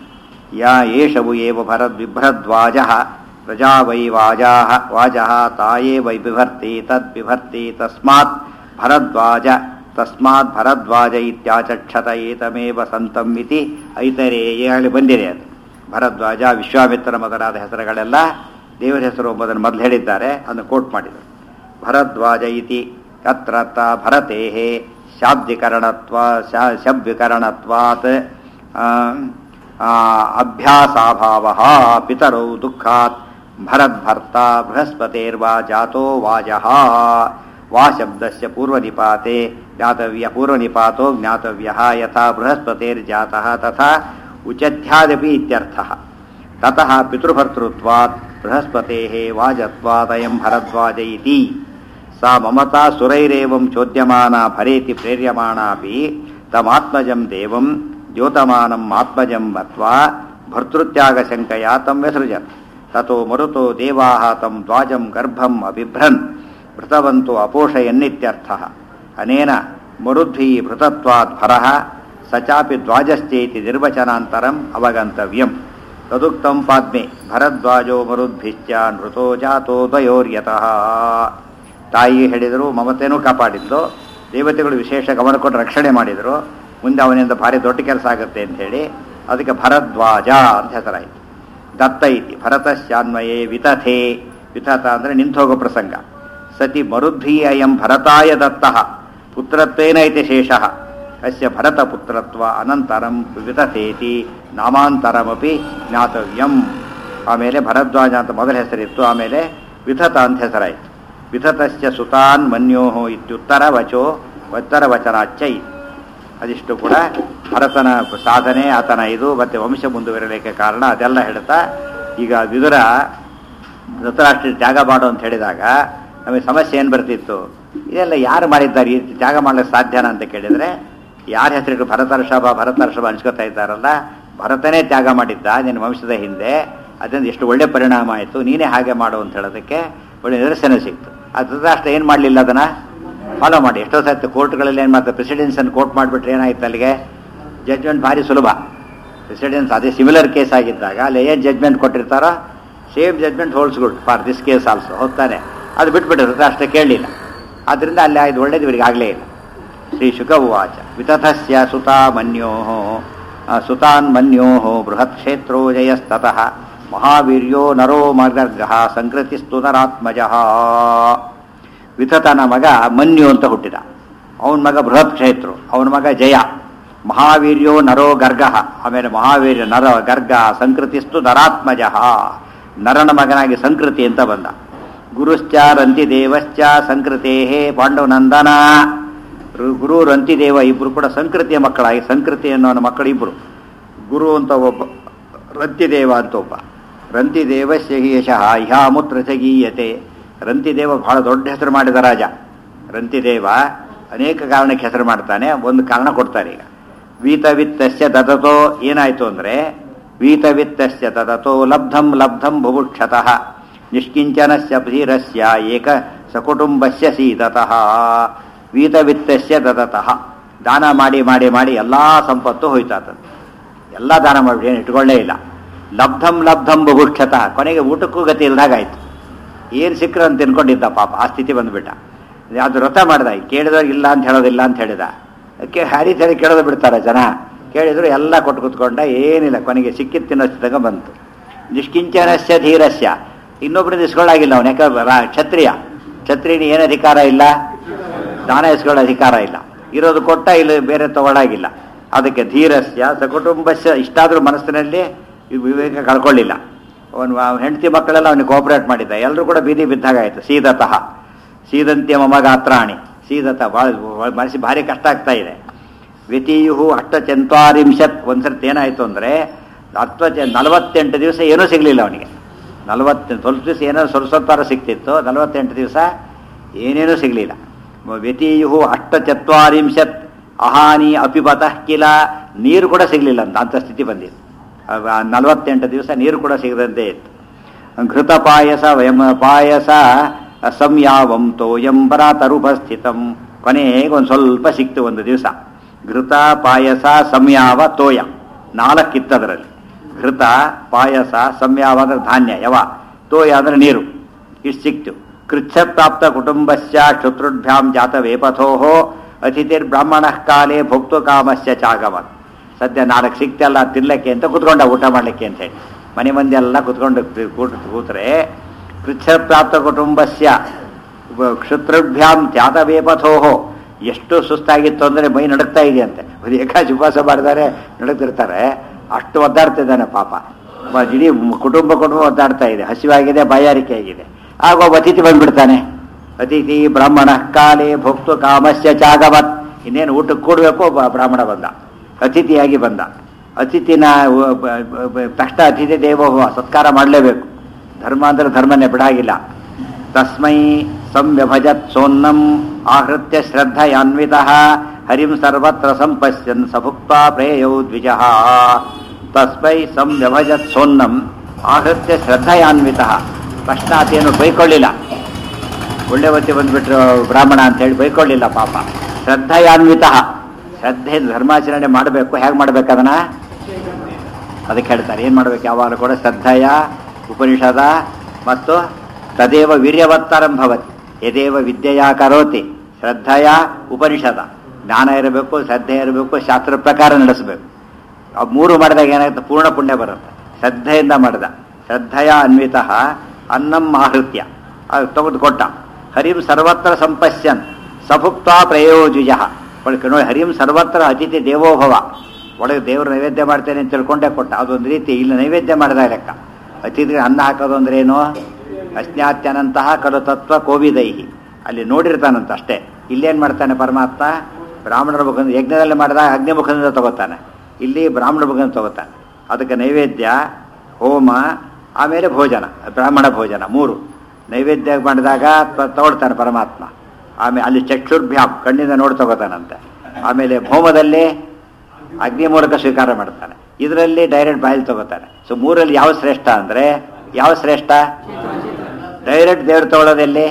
ಯಾ ಏಷವು ಏವ ಭರದ್ವಿಭ್ರದ್ವಾಜ ಪ್ರಜಾ ವೈ ವಾಜಾಹ ವಾಜಃ ತಾಯೇ ವೈ ಬಿಭರ್ತಿ ತದ್ಬಿಭರ್ತಿ ತಸ್ಮಾತ್ ಭರದ್ವಾಜ ತಸ್ಮಾತ್ ಭರದ್ವಾಜ ಇತ್ಯಾಚಕ್ಷತ ಏತಮೇವ ಸಂತಂ ಇತಿ ಐತರೇಯಲ್ಲಿ ಬಂದಿದೆ ಅದು ಭರದ್ವಾಜ ವಿಶ್ವಾಮಿತ್ರ ಮೊದಲಾದ ಹೆಸರುಗಳೆಲ್ಲ ದೇವರ ಹೆಸರು ಎಂಬುದನ್ನು ಮೊದಲು ಹೇಳಿದ್ದಾರೆ ಅದನ್ನು ಕೋಟ್ ಮಾಡಿದರು ಭರದ್ವಾಜ ಇತಿ ಅತ್ರ ಭರತೆ ಶಾಬ್ದಿಕರಣತ್ವ ಶ- ಶಬ್ದಿಕರಣತ್ವಾತ್ ಆ, ಆ, ಅಭ್ಯಾಸಾಭಾವ ಪಿತರೌ ದುಃಖಾತ್ ಭರದ್ಭರ್ತ ಬೃಹಸ್ಪತಿರ್ವಾ ಜಾತೋ ವಾಜಃ ವಾ ಶಬ್ದಸ್ಯ ಪೂರ್ವನಿಪಾತೆ ಜ್ಞಾತವ್ಯ ಪೂರ್ವನಿಪಾತೋ ಜ್ಞಾತವ್ಯಃ ಯಥಾ ಬೃಹಸ್ಪತಿರ್ಜಾತಃ ತಥಾ ಉಚಧ್ಯಾದಪಿ ಇತ್ಯರ್ಥಃ ತತಃ ಪಿತೃಭರ್ತೃತ್ವಾತ್ ಬೃಹಸ್ಪತೆ ವಾಜತ್ವಾದಯಂ ಭರದ್ವಾಜ ಇತಿ ಸಾ ಮಮತಾ ಸುರೈರೇವಂ ಚೋದ್ಯಮಾನ ಭರೇತಿ ಪ್ರೇರ್ಯಮಾಣಾಪಿ ತಮಾತ್ಮಜಂ ದೇವಂ ದ್ಯೋತಮಾನಂ ಆತ್ಮಜಂ ಮತ್ವಾ ಭರ್ತೃತ್ಯಾಗ ಶಂಕಯ ತಂ ವ್ಯಸೃಜನ್ ತಥೋ ಮರುತೋ ದೇವಾಹ ತಂ ದ್ವಾಜಂ ಗರ್ಭಂ ಅಬಿಭ್ರನ್ ಭೃತವಂತು ಅಪೋಷಯನ್ನಿತ್ಯರ್ಥಃ ಅನೇನ ಮರುದ್ಭಿ ಭೃತತ್ವಾತ್ ಭರಃ ಸ ಚಾಪಿ ದ್ವಾಜಶ್ಚೇತಿ ನಿರ್ವಚನಾಂತರಂ ಅವಗಂತವ್ಯಂ ತದುಕ್ತಂ ಪಾದ್ಮೆ ಭರದ್ವಾಜೋ ಮರುದ್ಭಿಶ್ಚ ನೃತೋ ಜಾತೋ ದ್ವಯೋರ್ಯತಃ ತಾಯಿ ಹೇಳಿದರು ಮಮತೆನೂ ಕಾಪಾಡಿದ್ದು ದೇವತೆಗಳು ವಿಶೇಷ ಗಮನ ಕೊಟ್ಟು ರಕ್ಷಣೆ ಮಾಡಿದರು ಮುಂದೆ ಅವನಿಂದ ಭಾರಿ ದೊಡ್ಡ ಕೆಲಸ ಆಗುತ್ತೆ ಅಂತ ಹೇಳಿ ಅದಕ್ಕೆ ಭರದ್ವಾಜ ಅಂತ ಹೆಸರಾಯಿತು ದತ್ತ ಇತಿ ಭರತಶ್ಚಾನ್ವಯೇ ವಿತಥೆ ವಿತಥ ಅಂದರೆ ನಿಂತೋಗೋ ಪ್ರಸಂಗ ಸತಿ ಮರುದ್ಭಿ ಅಯಂ ಭರತಾಯ ದತ್ತಃ ಪುತ್ರತ್ವೇನ ಇತಿ ಶೇಷಃ ಅಸ್ಯ ಭರತ ಪುತ್ರತ್ವ ಅನಂತರಂ ವಿತಥೇತಿ ನಾಮಾಂತರಮಪಿ ಜ್ಞಾತವ್ಯಂ ಆಮೇಲೆ ಭರದ್ವಾಜ ಅಂತ ಮೊದಲ ಹೆಸರಿತ್ತು ಆಮೇಲೆ ವಿತಥ ಅಂತ ಹೆಸರಾಯಿತು ವಿತತಶ್ಚ ಸುತಾನ್ ಮನ್ಯೋ ಇತ್ಯುತ್ತರ ವಚೋ ಉತ್ತರ ವಚನಾಚ್ಚ ಇತಿ ಅದಿಷ್ಟು ಕೂಡ ಭರತನ ಸಾಧನೆ ಆತನ ಇದು ಮತ್ತೆ ವಂಶ ಮುಂದುವರಲಿಕ್ಕೆ ಕಾರಣ ಅದೆಲ್ಲ ಹೇಳ್ತಾ ಈಗ ವಿದುರ ಧೃತರಾಷ್ಟ್ರ ತ್ಯಾಗ ಮಾಡು ಅಂತ ಹೇಳಿದಾಗ ನಮಗೆ ಸಮಸ್ಯೆ ಏನು ಬರ್ತಿತ್ತು ಇದೆಲ್ಲ ಯಾರು ಮಾಡಿದ್ದಾರೆ ಈ ರೀತಿ ತ್ಯಾಗ ಮಾಡಲಿಕ್ಕೆ ಸಾಧ್ಯನಾ ಅಂತ ಕೇಳಿದರೆ ಯಾರ ಹೆಸರಿಟ್ಟು ಭರತರ್ಷಭ ಭರತರ್ಷಭ ಅನ್ಸ್ಕೊತಾ ಇದ್ದಾರಲ್ಲ ಭರತನೇ ತ್ಯಾಗ ಮಾಡಿದ್ದ ನಿನ್ನ ವಂಶದ ಹಿಂದೆ ಅದರಿಂದ ಎಷ್ಟು ಒಳ್ಳೆ ಪರಿಣಾಮ ಆಯಿತು ನೀನೇ ಹಾಗೆ ಮಾಡು ಅಂತ ಹೇಳೋದಕ್ಕೆ ಒಳ್ಳೆ ನಿದರ್ಶನ ಸಿಕ್ತು ಆ ಧೃತರಾಷ್ಟ್ರ ಏನು ಮಾಡಲಿಲ್ಲ ಅದನ್ನು ಫಾಲೋ ಮಾಡಿ ಎಷ್ಟೋ ಸರ್ತಿ ಕೋರ್ಟ್ಗಳಲ್ಲಿ ಏನು ಮಾಡ್ತಾರೆ ಪ್ರೆಸಿಡೆನ್ಸನ್ನು ಕೋರ್ಟ್ ಮಾಡಿಬಿಟ್ರೆ ಏನಾಯ್ತು ಅಲ್ಲಿಗೆ ಜಡ್ಜ್ಮೆಂಟ್ ಭಾರಿ ಸುಲಭ ಪ್ರೆಸಿಡೆನ್ಸ್ ಅದೇ ಸಿಮಿಲರ್ ಕೇಸ್ ಆಗಿದ್ದಾಗ ಅಲ್ಲಿ ಏನು ಜಡ್ಜ್ಮೆಂಟ್ ಕೊಟ್ಟಿರ್ತಾರೋ same judgment holds good for this case also ಹೋಗ್ತಾನೆ ಅದು ಬಿಟ್ಬಿಟ್ಟಿರುತ್ತೆ ಅಷ್ಟೇ ಕೇಳಲಿಲ್ಲ ಆದ್ದರಿಂದ ಅಲ್ಲಿ ಇದು ಒಳ್ಳೇದು ಇವರಿಗೆ ಆಗಲೇ ಇಲ್ಲ ಶ್ರೀ ಶುಕ ಉವಾಚ ವಿತಥಸ್ಯ ಸುತಾ ಮನ್ಯೋ ಸುತಾನ್ ಮನ್ಯೋ ಬೃಹತ್ ಕ್ಷೇತ್ರೋ ಜಯಸ್ತತಃ ಮಹಾವೀರ್ಯೋ ನರೋ ಮಗರ್ಗ ಸಂಕೃತಿಸ್ತು ನರಾತ್ಮಜ ವಿತತನ ಮಗ ಮನ್ಯು ಅಂತ ಹುಟ್ಟಿದ ಅವನ ಮಗ ಬೃಹತ್ ಕ್ಷೇತ್ರ ಅವನ ಮಗ ಜಯ ಮಹಾವೀರ್ಯೋ ನರೋ ಗರ್ಗ ಆಮೇಲೆ ಮಹಾವೀರ್ಯ ನರ ಗರ್ಗ ಸಂಕೃತಿಸ್ತು ನರಾತ್ಮಜ ನರನ ಮಗನಾಗಿ ಸಂಕೃತಿ ಅಂತ ಬಂದ ಗುರುಶ್ಚ ರಂತಿದೇವಶ್ಚ ಸಂಕೃತೇ ಪಾಂಡವನಂದನ ರು- ಗುರು ರಂತಿದೇವ ಇಬ್ಬರು ಕೂಡ ಸಂಕೃತಿಯ ಮಕ್ಕಳಾಗಿ ಸಂಕೃತಿ ಅನ್ನೋ ಮಕ್ಕಳು ಇಬ್ಬರು ಗುರು ಅಂತ ಒಬ್ಬ ರಂತಿದೇವ ಅಂತ ಒಬ್ಬ ರಂತಿದೇವಸ್ಯ ಹಿ ಯಶಃ ಇಹಾಮುತ್ರ ಗೀಯತೆ ರಂತಿದೇವ ಬಹಳ ದೊಡ್ಡ ಹೆಸರು ಮಾಡಿದ ರಾಜ ರಂತಿದೇವ ಅನೇಕ ಕಾರಣಕ್ಕೆ ಹೆಸರು ಮಾಡ್ತಾನೆ ಒಂದು ಕಾರಣ ಕೊಡ್ತಾರೆ ಈಗ ವೀತವಿತ್ತಸ್ಯ ದದತೋ ಏನಾಯ್ತು ಅಂದ್ರೆ ವೀತವಿತ್ತಸ್ಯ ದದತೋ ಲಬ್ಧಂ ಲಬ್ಧಂ ಬುಭುಕ್ಷತಃ ನಿಷ್ಕಿಂಚನಸ್ಯ ಧೀರಸ್ಯ ಏಕ ಸಕುಟುಂಬಸ್ಯ ಸೀತತಃ ವೀತವಿತ್ತಸ್ಯ ದದತಃ ದಾನ ಮಾಡಿ ಮಾಡಿ ಮಾಡಿ ಎಲ್ಲಾ ಸಂಪತ್ತು ಹೋಯ್ತಾತಂತೆ ಎಲ್ಲ ದಾನ ಮಾಡಿ ಏನು ಇಟ್ಕೊಳ್ಳೇ ಇಲ್ಲ ಲಬ್ಧಂ ಲಬ್ಧಂ ಬುಭುಕ್ಷತಃ ಕೊನೆಗೆ ಊಟಕ್ಕೂ ಗತಿ ಇಲ್ದಾಗಾಯ್ತು ಏನು ಸಿಕ್ಕರು ಅಂತ ತಿನ್ಕೊಂಡಿದ್ದ ಪಾಪ ಆ ಸ್ಥಿತಿ ಬಂದ್ಬಿಟ್ಟ ಅದು ವ್ರತ ಮಾಡ್ದ ಕೇಳಿದವ್ರು ಇಲ್ಲ ಅಂತ ಹೇಳೋದಿಲ್ಲ ಅಂತ ಹೇಳಿದ ಅದಕ್ಕೆ ಹರಿ ಸರಿ ಕೇಳೋದು ಬಿಡ್ತಾರೆ ಜನ ಕೇಳಿದ್ರು ಎಲ್ಲ ಕೊಟ್ಟು ಕೂತ್ಕೊಂಡ ಏನಿಲ್ಲ ಕೊನೆಗೆ ಸಿಕ್ಕಿದ್ದು ತಿನ್ನೋಷ್ಟಿದಾಗ ಬಂತು ನಿಷ್ಕಿಂಚನಸ್ಯ ಧೀರಸ್ಯ ಇನ್ನೊಬ್ಬರಿಂದ ಇಸ್ಕೊಳ್ಳಾಗಿಲ್ಲ ಅವನು ಯಾಕೆ ರಾ- ಕ್ಷತ್ರಿಯ ಕ್ಷತ್ರಿಯನಿ ಏನು ಅಧಿಕಾರ ಇಲ್ಲ ದಾನ ಇಸ್ಕೊಳ್ಳೋ ಅಧಿಕಾರ ಇಲ್ಲ ಇರೋದು ಕೊಟ್ಟ ಇಲ್ಲಿ ಬೇರೆ ತಗೊಳ್ಳಾಗಿಲ್ಲ ಅದಕ್ಕೆ ಧೀರಸ್ಯ ಸಕುಟುಂಬಸ್ಯ ಇಷ್ಟಾದರೂ ಮನಸ್ಸಿನಲ್ಲಿ ಈ ವಿವೇಕ ಕಳ್ಕೊಳ್ಳಿಲ್ಲ ಅವನು ಹೆಂಡತಿ ಮಕ್ಕಳೆಲ್ಲ ಅವನಿಗೆ ಕೋಪರೇಟ್ ಮಾಡಿದ್ದ ಎಲ್ಲರೂ ಕೂಡ ಬೀದಿ ಬಿದ್ದಾಗಾಯ್ತು ಸೀದತಃ ಸೀದಂತ್ಯ ಮಮ ಗಾತ್ರಾಣಿ ಸೀದತ ಭಾಳ ಮನಸ್ಸಿ ಭಾರಿ ಕಷ್ಟ ಆಗ್ತಾ ಇದೆ ವ್ಯತಿಯು ಅಷ್ಟ ಚಂತ್ವಾರಿಂಶತ್ ಒಂದ್ಸರ್ತಿ ಏನಾಯಿತು ಅಂದರೆ ಹತ್ತು ಚ ನಲವತ್ತೆಂಟು ದಿವಸ ಏನೂ ಸಿಗಲಿಲ್ಲ ಅವನಿಗೆ ನಲವತ್ತು ಸ್ವಲ್ಪ ದಿವಸ ಏನೋ ಸ್ವಲ್ಪ ಸ್ವಲ್ಪಾರ ಸಿಕ್ತಿತ್ತು ನಲವತ್ತೆಂಟು ದಿವಸ ಏನೇನೂ ಸಿಗಲಿಲ್ಲ ವ್ಯತಿಯು ಅಷ್ಟ ಚತ್ವಾರಿಂಶತ್ ಅಹಾನಿ ಅಪಿಪತಃ ಕಿಲ ನೀರು ಕೂಡ ಸಿಗಲಿಲ್ಲ ಅಂತ ಅಂಥ ಸ್ಥಿತಿ ಬಂದಿತ್ತು ಆ ನಲವತ್ತೆಂಟು ದಿವಸ ನೀರು ಕೂಡ ಸಿಗದಂತೆ ಇತ್ತು ಘೃತ ಪಾಯಸ ವಯಂ ಪಾಯಸ ಸಂಯಾವಂ ತೋಯಂ ಬರಾತರುಪಸ್ಥಿತಂ ಕೊನೆಗೆ ಒಂದು ಸ್ವಲ್ಪ ಸಿಕ್ತು ಒಂದು ದಿವಸ ಘೃತ ಪಾಯಸ ಸಂಯಾವ ತೋಯ ನಾಲ್ಕಿತ್ತದರಲ್ಲಿ ಘೃತ ಪಾಯಸ ಸಂಯಾವ ಅಂದ್ರೆ ಧಾನ್ಯ ಯವ ತೋಯ ಅಂದ್ರೆ ನೀರು ಇಷ್ಟು ಸಿಕ್ತು ಕೃಚ್ಛಪ್ರಾಪ್ತ ಕುಟುಂಬಸ್ಯ ಶತ್ರುಭ್ಯಾಂ ಜಾತ ವೇಪಥೋ ಅತಿಥಿರ್ಬ್ರಾಹ್ಮಣ ಕಾಲೇ ಭೋಕ್ತು ಕಾಮಸ್ಯ ಚಾಗಮತ್ ಸದ್ಯ ನಾಲ್ಕು ಸಿಕ್ತಲ್ಲ ತಿನ್ಲಕ್ಕೆ ಅಂತ ಕುತ್ಕೊಂಡ ಊಟ ಮಾಡ್ಲಿಕ್ಕೆ ಅಂತ ಹೇಳಿ ಮನೆ ಮಂದಿ ಎಲ್ಲ ಕುತ್ಕೊಂಡು ಕೂತ್ ಕೂತ್ರೆ ಕೃಚ್ಛಪ್ರಾಪ್ತ ಕುಟುಂಬಸ್ಯ ಕ್ಷುತ್ರಭ್ಯಾಂ ತ್ಯಾತ ವೇಪಥೋಹೋ ಎಷ್ಟು ಸುಸ್ತಾಗಿತ್ತು ಅಂದರೆ ಮೈ ನಡುಕ್ತಾ ಇದೆಯಂತೆ ಒಂದು ಏಕಾಶಿ ಉಪವಾಸ ಮಾಡಿದರೆ ನಡುಕ್ತಿರ್ತಾರೆ ಅಷ್ಟು ಒದ್ದಾಡ್ತಿದ್ದಾನೆ ಪಾಪ ಮ- ಇಡೀ ಕುಟುಂಬ ಕುಟುಂಬ ಒದ್ದಾಡ್ತಾ ಇದೆ ಹಸಿವಾಗಿದೆ ಬಾಯಾರಿಕೆ ಆಗಿದೆ ಆಗ ಒಬ್ಬ ಅತಿಥಿ ಬಂದ್ಬಿಡ್ತಾನೆ ಅತಿಥಿ ಬ್ರಾಹ್ಮಣ ಕಾಲೇ ಭೋಕ್ತು ಕಾಮಸ್ಯ ಚಾಗವತ್ ಇನ್ನೇನು ಊಟಕ್ಕೆ ಕೂಡಬೇಕು ಒಬ್ಬ ಬ್ರಾಹ್ಮಣ ಬಂದ ಅತಿಥಿಯಾಗಿ ಬಂದ ಅತಿಥಿನ ಉ- ಬ- ಬ- ಬ- ತಕ್ಷಣ ಅತಿಥಿ ದೇವೋಭವ ಸತ್ಕಾರ ಮಾಡಲೇಬೇಕು ಧರ್ಮ ಅಂದ್ರೆ ಧರ್ಮನೇ ಬಿಡಾಗಿಲ್ಲ ತಸ್ಮೈ ಸಂವ್ಯಭಜತ್ ಸೋನ್ನಂ ಆಹೃತ್ಯ ಶ್ರದ್ಧಯಾನ್ವಿತಃ ಹರಿಂ ಸರ್ವತ್ರ ಸಂಪಶ್ಯನ್ ಸಭುಕ್ತ ಪ್ರೇಯೌ ದ್ವಿಜಃ ತಸ್ಮೈ ಸಂವ್ಯಭಜತ್ ಸೋನ್ನಂ ಆಹೃತ್ಯ ಶ್ರದ್ಧಯಾನ್ವಿತಃ ಪಶ್ಚಾತ್ತೇನು ಬೈಕೊಳ್ಳಿಲ್ಲ ಒಳ್ಳೆ ಹೊತ್ತಿ ಬಂದ್ಬಿಟ್ರು ಬ್ರಾಹ್ಮಣ ಅಂತ ಹೇಳಿ ಬೈಕೊಳ್ಳಿಲ್ಲ ಪಾಪ ಶ್ರದ್ಧಯಾನ್ವಿತ ಶ್ರದ್ಧೆ ಧರ್ಮಾಚರಣೆ ಮಾಡಬೇಕು ಹೇಗೆ ಮಾಡ್ಬೇಕು ಅದನ್ನ ಅದಕ್ಕೆ ಹೇಳ್ತಾರೆ ಏನು ಮಾಡ್ಬೇಕು ಯಾವಾಗಲೂ ಕೂಡ ಶ್ರದ್ಧೆಯ ಉಪನಿಷದ ಮತ್ತು ತದೇವ ವೀರ್ಯವತ್ತರಂ ಭವತಿ ಯದೇವ ವಿದ್ಯೆಯ ಕರೋತಿ ಶ್ರದ್ಧೆಯ ಉಪನಿಷದ ಜ್ಞಾನ ಇರಬೇಕು ಶ್ರದ್ಧೆ ಇರಬೇಕು ಶಾಸ್ತ್ರ ಪ್ರಕಾರ ನಡೆಸಬೇಕು ಆ ಮೂರು ಮಾಡಿದಾಗ ಏನಾಗುತ್ತೆ ಪೂರ್ಣ ಪುಣ್ಯ ಬರುತ್ತೆ ಶ್ರದ್ಧೆಯಿಂದ ಮಾಡಿದ ಶ್ರದ್ಧೆಯ ಅನ್ವಿತ ಅನ್ನಂ ಆಹೃತ್ಯ ಅದು ತೆಗೆದು ಕೊಟ್ಟ ಹರಿಂ ಸರ್ವತ್ರ ಸಂಪಶ್ಯನ್ ಸಭುಕ್ತ ಪ್ರಯೋಜುಜ ಒಳಗೆ ನೋಡಿ ಹರಿಂ ಸರ್ವತ್ರ ಅತಿಥಿ ದೇವೋಭವ ಒಳಗೆ ದೇವರು ನೈವೇದ್ಯ ಮಾಡ್ತೇನೆ ಅಂತ ತಿಳ್ಕೊಂಡೇ ಕೊಟ್ಟ ಅದೊಂದು ರೀತಿ ಇಲ್ಲಿ ನೈವೇದ್ಯ ಮಾಡಿದ ಲೆಕ್ಕ ಅತಿಥಿಗೆ ಅನ್ನ ಹಾಕೋದು ಅಂದ್ರೆ ಏನು ಅಜ್ಞಾತ್ಯನಂತಹ ಕಲು ತತ್ವ ಕೋವಿದೈಹಿ ಅಲ್ಲಿ ನೋಡಿರ್ತಾನಂತ ಅಷ್ಟೇ ಇಲ್ಲೇನು ಮಾಡ್ತಾನೆ ಪರಮಾತ್ಮ ಬ್ರಾಹ್ಮಣರ ಮುಖದಿಂದ ಯಜ್ಞದಲ್ಲಿ ಮಾಡಿದಾಗ ಅಗ್ನಿ ಮುಖದಿಂದ ತಗೋತಾನೆ ಇಲ್ಲಿ ಬ್ರಾಹ್ಮಣ ಮುಖದಿಂದ ತಗೋತಾನೆ ಅದಕ್ಕೆ ನೈವೇದ್ಯ ಹೋಮ ಆಮೇಲೆ ಭೋಜನ ಬ್ರಾಹ್ಮಣ ಭೋಜನ ಮೂರು ನೈವೇದ್ಯ ಮಾಡಿದಾಗ ತ- ತಗೊಳ್ತಾನೆ ಪರಮಾತ್ಮ ಆಮೇಲೆ ಅಲ್ಲಿ ಚಕ್ಷುರ್ಭ್ಯಾಮ್ ಕಣ್ಣಿಂದ ನೋಡಿ ತಗೋತಾನಂತೆ ಆಮೇಲೆ ಹೋಮದಲ್ಲಿ ಅಗ್ನಿ ಮೂಲಕ ಸ್ವೀಕಾರ ಮಾಡ್ತಾನೆ ಇದರಲ್ಲಿ ಡೈರೆಕ್ಟ್ ಬಾಯಲ್ಲಿ ತಗೋತಾನೆ ಸೊ ಮೂರಲ್ಲಿ ಯಾವ ಶ್ರೇಷ್ಠ ಅಂದರೆ ಯಾವ ಶ್ರೇಷ್ಠ ಡೈರೆಕ್ಟ್ ದೇವ್ರು ತಗೊಳ್ಳೋದೆಲ್ಲಿ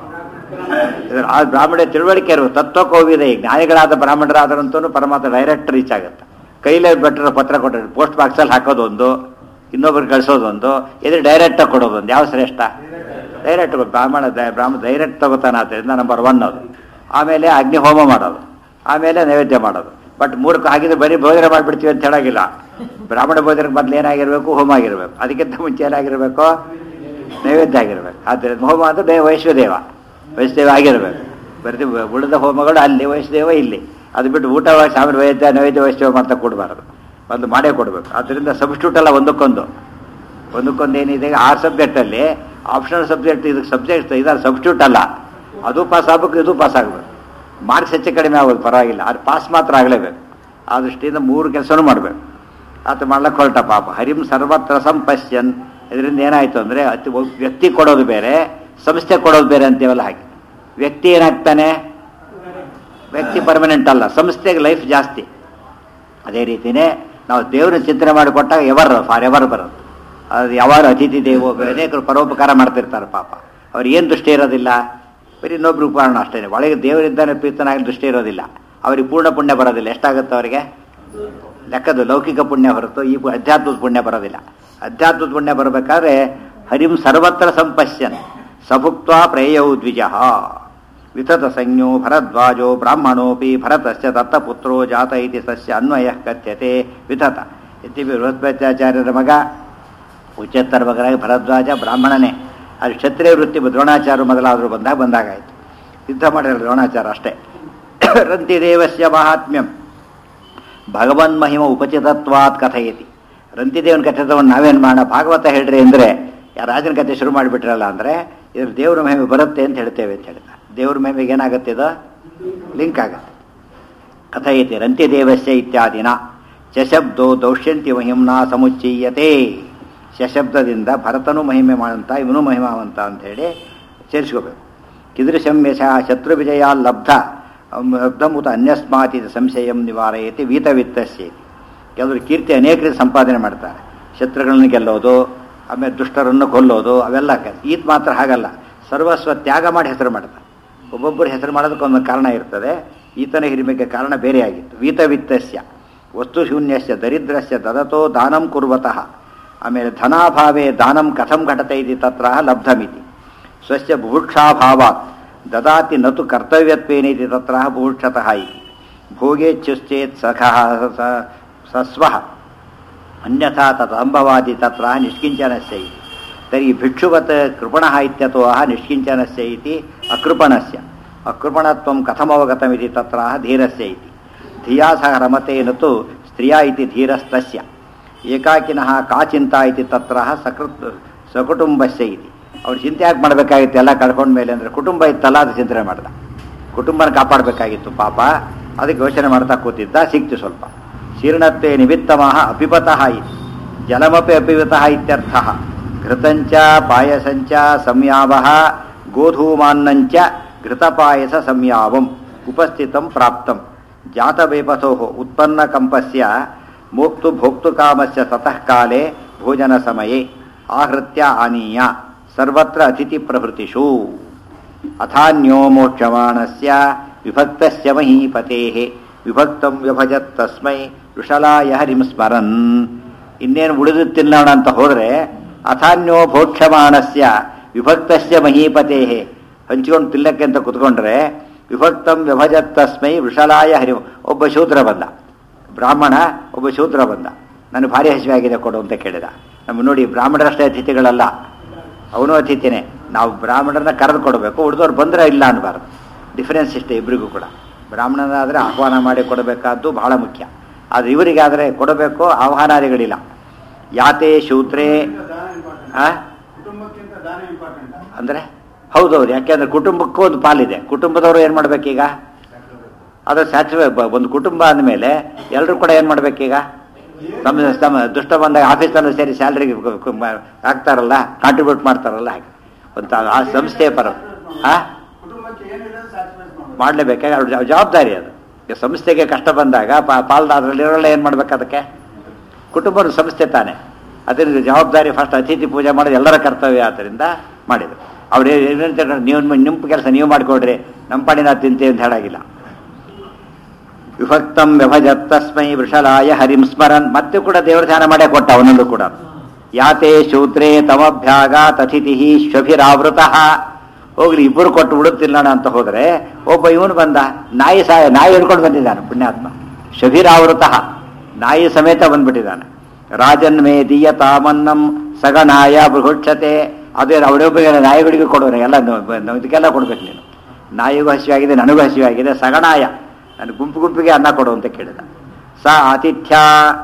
ಇದ್ರ- ಆ ಬ್ರಾಹ್ಮಣ ತಿಳುವಳಿಕೆ ಇರುವ ತತ್ವಕೋವಿದೆ ಈ ಜ್ಞಾನಿಗಳಾದ ಬ್ರಾಹ್ಮಣರಾದರಂತೂ ಪರಮಾತ್ಮ ಡೈರೆಕ್ಟ್ ರೀಚ್ ಆಗುತ್ತೆ ಕೈಲೇ ಭಟ್ರ ಪತ್ರ ಕೊಟ್ಟರೆ ಪೋಸ್ಟ್ ಬಾಕ್ಸಲ್ಲಿ ಹಾಕೋದೊಂದು ಇನ್ನೊಬ್ರಿಗೆ ಕಳಿಸೋದೊಂದು ಇದು ಡೈರೆಕ್ಟಾಗಿ ಕೊಡೋದೊಂದು ಯಾವ ಶ್ರೇಷ್ಠ ಡೈರೆಕ್ಟ್ ಬ್ರಾಹ್ಮಣ ದ- ಬ್ರಾಹ್ಮಣ ಡೈರೆಕ್ಟ್ ತಗೋತಾನೆ ಆದ್ದರಿಂದ ನಂಬರ್ ಒನ್ ಅದು ಆಮೇಲೆ ಅಗ್ನಿ ಹೋಮ ಮಾಡೋದು ಆಮೇಲೆ ನೈವೇದ್ಯ ಮಾಡೋದು ಬಟ್ ಮೂರಕ್ಕೆ ಹಾಗಿದ್ರೆ ಬರೀ ಭೋಜನ ಮಾಡಿಬಿಡ್ತೀವಿ ಅಂತ ಹೇಳಾಗಿಲ್ಲ ಬ್ರಾಹ್ಮಣ ಭೋಜನಕ್ಕೆ ಮೊದಲು ಏನಾಗಿರ್ಬೇಕು ಹೋಮ ಆಗಿರ್ಬೇಕು ಅದಕ್ಕಿಂತ ಮುಂಚೆ ಏನಾಗಿರ್ಬೇಕು ನೈವೇದ್ಯ ಆಗಿರ್ಬೇಕು ಆದ್ದರಿಂದ ಹೋಮ ಅಂದ್ರೆ ದೇ ವೈಶ್ವದೇವ ವೈಷ್ಣವ ಆಗಿರ್ಬೇಕು ಬರ್ತಿ ಉಳಿದ ಹೋಮಗಳು ಅಲ್ಲಿ ವೈಷ್ಣವ ಇಲ್ಲಿ ಅದು ಬಿಟ್ಟು ಊಟ ಸಾವಿರ ವೈದ್ಯ ನೈವೇದ್ಯ ವೈಷ್ಣವ ಮಾಡ್ತಾ ಕೊಡಬಾರದು ಮೊದಲು ಮಾಡೇ ಕೊಡಬೇಕು ಆದ್ದರಿಂದ ಸಬ್ಸ್ಟ್ಯೂಟ್ ಅಲ್ಲ ಒಂದಕ್ಕೊಂದು ಒಂದಕ್ಕೊಂದು ಏನಿದೆ ಆರು ಸಬ್ಜೆಕ್ಟಲ್ಲಿ ಆಪ್ಷನಲ್ ಸಬ್ಜೆಕ್ಟ್ ಇದಕ್ಕೆ ಸಬ್ಜೆಕ್ಟ್ ಇದಾರೆ ಸಬ್ಸ್ಟ್ಯೂಟ್ ಅಲ್ಲ ಅದು ಪಾಸ್ ಆಗ್ಬೇಕು ಇದು ಪಾಸ್ ಆಗಬೇಕು ಮಾರ್ಕ್ಸ್ ಹೆಚ್ಚು ಕಡಿಮೆ ಆಗೋದು ಪರವಾಗಿಲ್ಲ ಅದು ಪಾಸ್ ಮಾತ್ರ ಆಗಲೇಬೇಕು ಆ ದೃಷ್ಟಿಯಿಂದ ಮೂರು ಕೆಲಸನೂ ಮಾಡಬೇಕು ಆತ ಮಾಡ್ಲಕ್ಕೆ ಹೊರಟ ಪಾಪ ಹರಿಂ ಸರ್ವತ್ರ ಸಂಪಶ್ಯನ್ ಇದರಿಂದ ಏನಾಯಿತು ಅಂದರೆ ಅತಿ ಒಬ್ಬ ವ್ಯಕ್ತಿ ಕೊಡೋದು ಬೇರೆ ಸಂಸ್ಥೆ ಕೊಡೋದು ಬೇರೆ ಅಂತೀವಲ್ಲ ಹಾಗೆ ವ್ಯಕ್ತಿ ಏನಾಗ್ತಾನೆ ವ್ಯಕ್ತಿ ಪರ್ಮನೆಂಟ್ ಅಲ್ಲ ಸಂಸ್ಥೆಗೆ ಲೈಫ್ ಜಾಸ್ತಿ ಅದೇ ರೀತಿಯೇ ನಾವು ದೇವರನ್ನ ಚಿಂತನೆ ಮಾಡಿಕೊಟ್ಟಾಗ ಎವರ್ ಫಾರ್ ಎವರ್ ಬರುತ್ತೆ ಅದು ಯಾವಾಗ ಅತಿಥಿ ದೇವೋ ಅನೇಕರು ಪರೋಪಕಾರ ಮಾಡ್ತಿರ್ತಾರೆ ಪಾಪ ಅವ್ರಿಗೆ ಏನು ದೃಷ್ಟಿ ಇರೋದಿಲ್ಲ ಬರೀ ಇನ್ನೊಬ್ರು ಕಾರಣ ಅಷ್ಟೇ ಒಳಗೆ ದೇವರಿದ್ದಾನೆ ಪ್ರೀತನಾಗಿ ದೃಷ್ಟಿ ಇರೋದಿಲ್ಲ ಅವ್ರಿಗೆ ಪೂರ್ಣ ಪುಣ್ಯ ಬರೋದಿಲ್ಲ ಎಷ್ಟಾಗುತ್ತೆ ಅವರಿಗೆ ಲೆಕ್ಕದ ಲೌಕಿಕ ಪುಣ್ಯ ಹೊರತು ಈ ಪು- ಅಧ್ಯಾತ್ಮದ ಪುಣ್ಯ ಬರೋದಿಲ್ಲ ಅಧ್ಯಾತ್ಮದ ಪುಣ್ಯ ಬರಬೇಕಾದ್ರೆ ಹರಿಂ ಸರ್ವತ್ರ ಸಂಪಶ್ಯನ್ ಸಭುಕ್ತ ಪ್ರೇಯೌ ದ್ವಿಜಃ ವಿತತ ಸಂಜ್ಞೋ ಭರದ್ವಾಜೋ ಬ್ರಾಹ್ಮಣೋಪಿ ಭರತಸ್ಯ ದತ್ತಪುತ್ರೋ ಜಾತ ಇತಿ ಸಸ್ಯ ಅನ್ವಯ ಕಥ್ಯತೆ ವಿತತ ಇತಿ ಬೃಹಸ್ಪತ್ಯಾಚಾರ್ಯರ ಮಗ ಉಚ್ಚತ್ತರ ಮಗನಾಗಿ ಭರದ್ವಾಜ ಬ್ರಾಹ್ಮಣನೇ ಅದು ಕ್ಷತ್ರಿಯ ವೃತ್ತಿ ದ್ರೋಣಾಚಾರ್ಯ ಮೊದಲಾದರೂ ಬಂದಾಗ ಬಂದಾಗಾಯಿತು ಯುದ್ಧ ಮಾಡಿರೋ ದ್ರೋಣಾಚಾರ ಅಷ್ಟೇ ರಂತಿ ದೇವಸ್ಯ ಮಹಾತ್ಮ್ಯಂ ಭಗವನ್ ಮಹಿಮ ಉಪಚಿತತ್ವಾತ್ ಕಥಯತಿ ರಂತಿದೇವನ ಕಥೆ ತಗೊಂಡು ನಾವೇನು ಮಾಡೋಣ ಭಾಗವತ ಹೇಳ್ರಿ ಅಂದರೆ ಯಾ ರಾಜನ ಕಥೆ ಶುರು ಮಾಡಿಬಿಟ್ರಲ್ಲ ಅಂದರೆ ಇದ್ರ ದೇವ್ರ ಮಹಿಮೆ ಬರುತ್ತೆ ಅಂತ ಹೇಳ್ತೇವೆ ಅಂತ ಹೇಳ್ತಾರೆ ದೇವ್ರ ಮಹಿಮೆಗೆ ಏನಾಗುತ್ತೆ ಇದು ಲಿಂಕ್ ಆಗುತ್ತೆ ಕಥಯತಿ ರಂತಿದೇವಸ್ಯ ಇತ್ಯಾದಿನ ಶಶಬ್ದೋ ದೌಷ್ಯಂತಿ ಮಹಿಮ್ನಾ ಸಮುಚ್ಚೀಯತೆ ಶಶಬ್ದದಿಂದ ಭರತನು ಮಹಿಮೆ ಮಾಡಂತ ಇವನು ಮಹಿಮಾವಂತ ಅಂತ ಹೇಳಿ ಸೇರಿಸ್ಕೋಬೇಕು ಕಿದೃಶಂ ಯಶ ಶತ್ರು ವಿಜಯ ಲಬ್ಧ ಲಬ್ಧಮುತ ಅನ್ಯಸ್ಮಾತ್ ಇದು ಸಂಶಯಂ ನಿವಾರಯತಿ ವೀತವಿತ್ತಸ್ಯ ಕೆಲವರು ಕೀರ್ತಿ ಅನೇಕರಿಗೆ ಸಂಪಾದನೆ ಮಾಡ್ತಾರೆ ಶತ್ರುಗಳನ್ನು ಗೆಲ್ಲೋದು ಆಮೇಲೆ ದುಷ್ಟರನ್ನು ಕೊಲ್ಲೋದು ಅವೆಲ್ಲ ಕೆಲ್ಸ. ಈತ ಮಾತ್ರ ಹಾಗಲ್ಲ ಸರ್ವಸ್ವ ತ್ಯಾಗ ಮಾಡಿ ಹೆಸರು ಮಾಡ್ತಾರೆ ಒಬ್ಬೊಬ್ಬರು ಹೆಸರು ಮಾಡೋದಕ್ಕೆ ಒಂದು ಕಾರಣ ಇರ್ತದೆ ಈತನ ಹಿರಿಮೆಗೆ ಕಾರಣ ಬೇರೆಯಾಗಿತ್ತು ವೀತವಿತ್ತಸ್ಯ ವಸ್ತು ಶೂನ್ಯಸ್ಯ ದರಿದ್ರಸ್ಯ ದದತೋ ದಾನಂ ಕುರ್ವತಃ ಆಮೇಲೆ ಧನಾಭಾವೇ ದಾನಂ ಕಥಂ ಘಟತೆ ಇತಿ ತತ್ರ ಲಬ್ಧಮಿತಿ ಸ್ವಸ್ಯ ಬುಭುಕ್ಷಾಭಾವಾತ್ ದದಾತಿ ನತು ಕರ್ತವ್ಯತ್ವೇನೇತಿ ತತ್ರ ಬುಭುಕ್ಷತಃ ಇತಿ ಭೋಗೇಚ್ಛುಶ್ಚೇತ್ ಸಖಃ ಸ- ಸಸ್ವಃ ಅನ್ಯಥಾ ತತ್ ಅಂಬವಾದಿ ತತ್ರ ನಿಷ್ಕಿಂಚನಸ್ಯ ಇತಿ ತರ್हि ಭಿಕ್ಷುವತ್ ಕೃಪಣಃ ಇತ್ಯತೋಹ ನಿಷ್ಕಿಂಚನಸ್ಯ ಇತಿ ಅಕೃಪಣಸ್ಯ ಅಕೃಪಣತ್ವಂ ಕಥಮವಗತಮಿತಿ ತತ್ರ ಧೀರಸ್ಯ ಇತಿ ಧಿಯಾ ಸಹ ರಮತೆ ನತು ಸ್ತ್ರಿಯಾ ಇತಿ ಧೀರಸ್ತಸ್ಯ ಏಕಾಕಿನಃ ಕಾ ಚಿಂತಾ ಇತಿ ತತ್ರ ಸಕೃತ್ ಸಕುಟುಂಬಸ್ಯ ಇತಿ ಅವ್ರು ಚಿಂತೆ ಯಾಕೆ ಮಾಡಬೇಕಾಗಿತ್ತು ಎಲ್ಲ ಕಳ್ಕೊಂಡ ಮೇಲೆ ಅಂದರೆ ಕುಟುಂಬ ಇತ್ತಲ್ಲ ಅದು ಚಿಂತನೆ ಮಾಡ್ದ ಕುಟುಂಬನ ಕಾಪಾಡಬೇಕಾಗಿತ್ತು ಪಾಪ ಅದಕ್ಕೆ ಯೋಚನೆ ಮಾಡ್ತಾ ಕೂತಿದ್ದ ಸಿಕ್ತು ಸ್ವಲ್ಪ ಶೀರ್ಣತ್ವೇ ನಿಮಿತ್ತಮಃ ಅಪಿಪತಃ ಇತಿ ಜಲಮಪಿ ಅಪಿಪತಃ ಇತ್ಯರ್ಥಃ ಘೃತಂಚ ಪಾಯಸಂಚ ಸಂಯಾವಹ ಗೋಧೂಮಾನ್ನಂಚ ಘೃತಪಾಯಸ ಸಂಯಾವಂ ಉಪಸ್ಥಿತಂ ಪ್ರಾಪ್ತಂ ಜಾತಬೇಪಥೋ ಉತ್ಪನ್ನ ಕಂಪಸ್ಯ ಮೋಕ್ತು ಭೋಕ್ತು ಕಾಮಸ್ಯ ತತಃ ಕಾಲೇ ಭೋಜನ ಸಮಯೇ ಆಹೃತ್ಯ ಆನೀಯ ಸರ್ವತ್ರ ಅತಿಥಿ ಪ್ರಭೃತಿಷು ಅಥಾನ್ಯೋ ಮೋಕ್ಷಮಾಣಸ್ಯ ವಿಭಕ್ತಸ್ಯ ಮಹೀಪತೇಃ ವಿಭಕ್ತಂ ವ್ಯಭಜತ್ ತಸ್ಮೈ ವಿಷಲಾಯ ಹರಿಂ ಸ್ಮರನ್ ಇನ್ನೇನು ಉಳಿದು ತಿನ್ನೋಣ ಅಂತ ಹೋದರೆ ಅಥಾನ್ಯೋ ಭೋಕ್ಷಮಾಣಸ್ಯ ವಿಭಕ್ತಸ್ಯ ಮಹೀಪತೇಃ ಹಂಚಿಕೊಂಡು ತಿನ್ನಕ್ಕೆ ಅಂತ ಕುತ್ಕೊಂಡ್ರೆ ವಿಭಕ್ತಂ ವ್ಯಭಜತ್ ತಸ್ಮೈ ವಿಷಲಾಯ ಹರಿಂ ಒಬ್ಬ ಶೂದ್ರ ಬಂದ ಬ್ರಾಹ್ಮಣ ಒಬ್ಬ ಶೂದ್ರ ಬಂದ ನಾನು ಭಾರಿ ಹಸಿವಾಗಿದೆ ಕೊಡು ಅಂತ ಕೇಳಿದ ನಮ್ಮ ನೋಡಿ ಬ್ರಾಹ್ಮಣರಷ್ಟೇ ಅತಿಥಿಗಳಲ್ಲ ಅವನು ಅತಿಥಿನೇ ನಾವು ಬ್ರಾಹ್ಮಣರನ್ನ ಕರೆದು ಕೊಡಬೇಕು ಉಳಿದವ್ರು ಬಂದರೆ ಇಲ್ಲ ಅನ್ನಬಾರ್ದು ಡಿಫರೆನ್ಸ್ ಇಷ್ಟೇ ಇಬ್ಬರಿಗೂ ಕೂಡ ಬ್ರಾಹ್ಮಣನಾದರೆ ಆಹ್ವಾನ ಮಾಡಿ ಕೊಡಬೇಕಾದ್ದು ಬಹಳ ಮುಖ್ಯ ಆದರೆ ಇವರಿಗಾದರೆ ಕೊಡಬೇಕು ಆಹ್ವಾನಾದಿಗಳಿಲ್ಲ ಯಾತೆ ಶೂತ್ರೇ ಆ? ಕುಟುಂಬಕ್ಕಿಂತ ದಾನ ಇಂಪಾರ್ಟೆಂಟ್ ಅಂದರೆ ಹೌದೌದು ಯಾಕೆಂದ್ರೆ ಕುಟುಂಬಕ್ಕೂ ಒಂದು ಪಾಲಿದೆ ಕುಟುಂಬದವರು ಏನು ಮಾಡ್ಬೇಕೀಗ ಅದು ಸ್ಯಾಟಿಸ್ಫೈ ಒಂದು ಕುಟುಂಬ ಅಂದಮೇಲೆ ಎಲ್ಲರೂ ಕೂಡ ಏನು ಮಾಡ್ಬೇಕೀಗ ತಮ್ಮ ತಮ್ಮ ದುಷ್ಟ ಬಂದಾಗ ಆಫೀಸಲ್ಲಿ ಸೇರಿ ಸ್ಯಾಲ್ರಿಗೆ ಹಾಕ್ತಾರಲ್ಲ ಕಾಂಟ್ರಿಬ್ಯೂಟ್ ಮಾಡ್ತಾರಲ್ಲ ಹಾಗೆ ಒಂದು ಆ ಸಂಸ್ಥೆಯ ಪರ ಆ ಕುಟುಂಬಕ್ಕೆ ಏನಿದೆ ಸ್ಯಾಟಿಸ್ಫೈಸ್ ಮಾಡೋದು ಮಾಡಲೇಬೇಕಾಗ ಅವ್ರ ಜವ- ಜವಾಬ್ದಾರಿ ಅದು ಈಗ ಸಂಸ್ಥೆಗೆ ಕಷ್ಟ ಬಂದಾಗ ಪಾ ಪಾಲ್ದ ಅದರಲ್ಲಿರೋಲ್ಲ ಏನು ಮಾಡ್ಬೇಕು ಅದಕ್ಕೆ ಕುಟುಂಬದ ಸಂಸ್ಥೆ ತಾನೆ ಅದರಿಂದ ಜವಾಬ್ದಾರಿ ಫಸ್ಟ್ ಅತಿಥಿ ಪೂಜೆ ಮಾಡೋದು ಎಲ್ಲರ ಕರ್ತವ್ಯ ಆದ್ದರಿಂದ ಮಾಡಿದ್ರು ಅವ್ರು ಏನಂತ ನೀವು ನಿಮ್ಮ ಕೆಲಸ ನೀವು ಮಾಡಿಕೊಡ್ರಿ ನಮ್ಮ ಪಾಡಿನ ತಿಂತೆ ಅಂತ ಹೇಳಾಗಿಲ್ಲ ವಿಭಕ್ತಂ ವ್ಯಭಜತ್ ತಸ್ಮೈ ವೃಷಲಾಯ ಹರಿಂ ಸ್ಮರನ್ ಮತ್ತೆ ಕೂಡ ದೇವರ ಧ್ಯಾನ ಮಾಡೇ ಕೊಟ್ಟ ಅವನಲ್ಲೂ ಕೂಡ ಯಾತೆ ಶೂತ್ರೇ ತಮಭ್ಯಾಗ ತಥಿತಿ ಶ್ವಭಿರಾವೃತಃ ಹೋಗ್ಲಿ ಇಬ್ಬರು ಕೊಟ್ಟು ಬಿಡುತ್ತಿಲ್ಲಣ ಅಂತ ಹೋದ್ರೆ ಒಬ್ಬ ಇವನು ಬಂದ ನಾಯಿ ಸಹ ನಾಯಿ ಹಿಡ್ಕೊಂಡು ಬಂದಿದ್ದಾನೆ ಪುಣ್ಯಾತ್ಮ ಶಭಿರಾವೃತಃ ನಾಯಿ ಸಮೇತ ಬಂದ್ಬಿಟ್ಟಿದ್ದಾನೆ ರಾಜನ್ ಮೇ ದೀಯ ತಾಮನ್ನಂ ಸಗನಾಯ ಬೃಹುಕ್ಷತೆ ಅದೇ ಅವಳೊಬ್ಬ ನಾಯಿಗಳಿಗೆ ಕೊಡೋರು ಎಲ್ಲ ನ- ನ- ಇದಕ್ಕೆಲ್ಲ ಕೊಡ್ಬೇಕು ನೀನು ನಾಯಿಗೂ ಹಸಿವಾಗಿದೆ ನನಗೂ ಹಸಿವಾಗಿದೆ ಸಗಣಾಯ ನಾನು ಗುಂಪು ಗುಂಪಿಗೆ ಅನ್ನ ಕೊಡು ಅಂತ ಕೇಳಿದ ಸ ಆತಿಥ್ಯ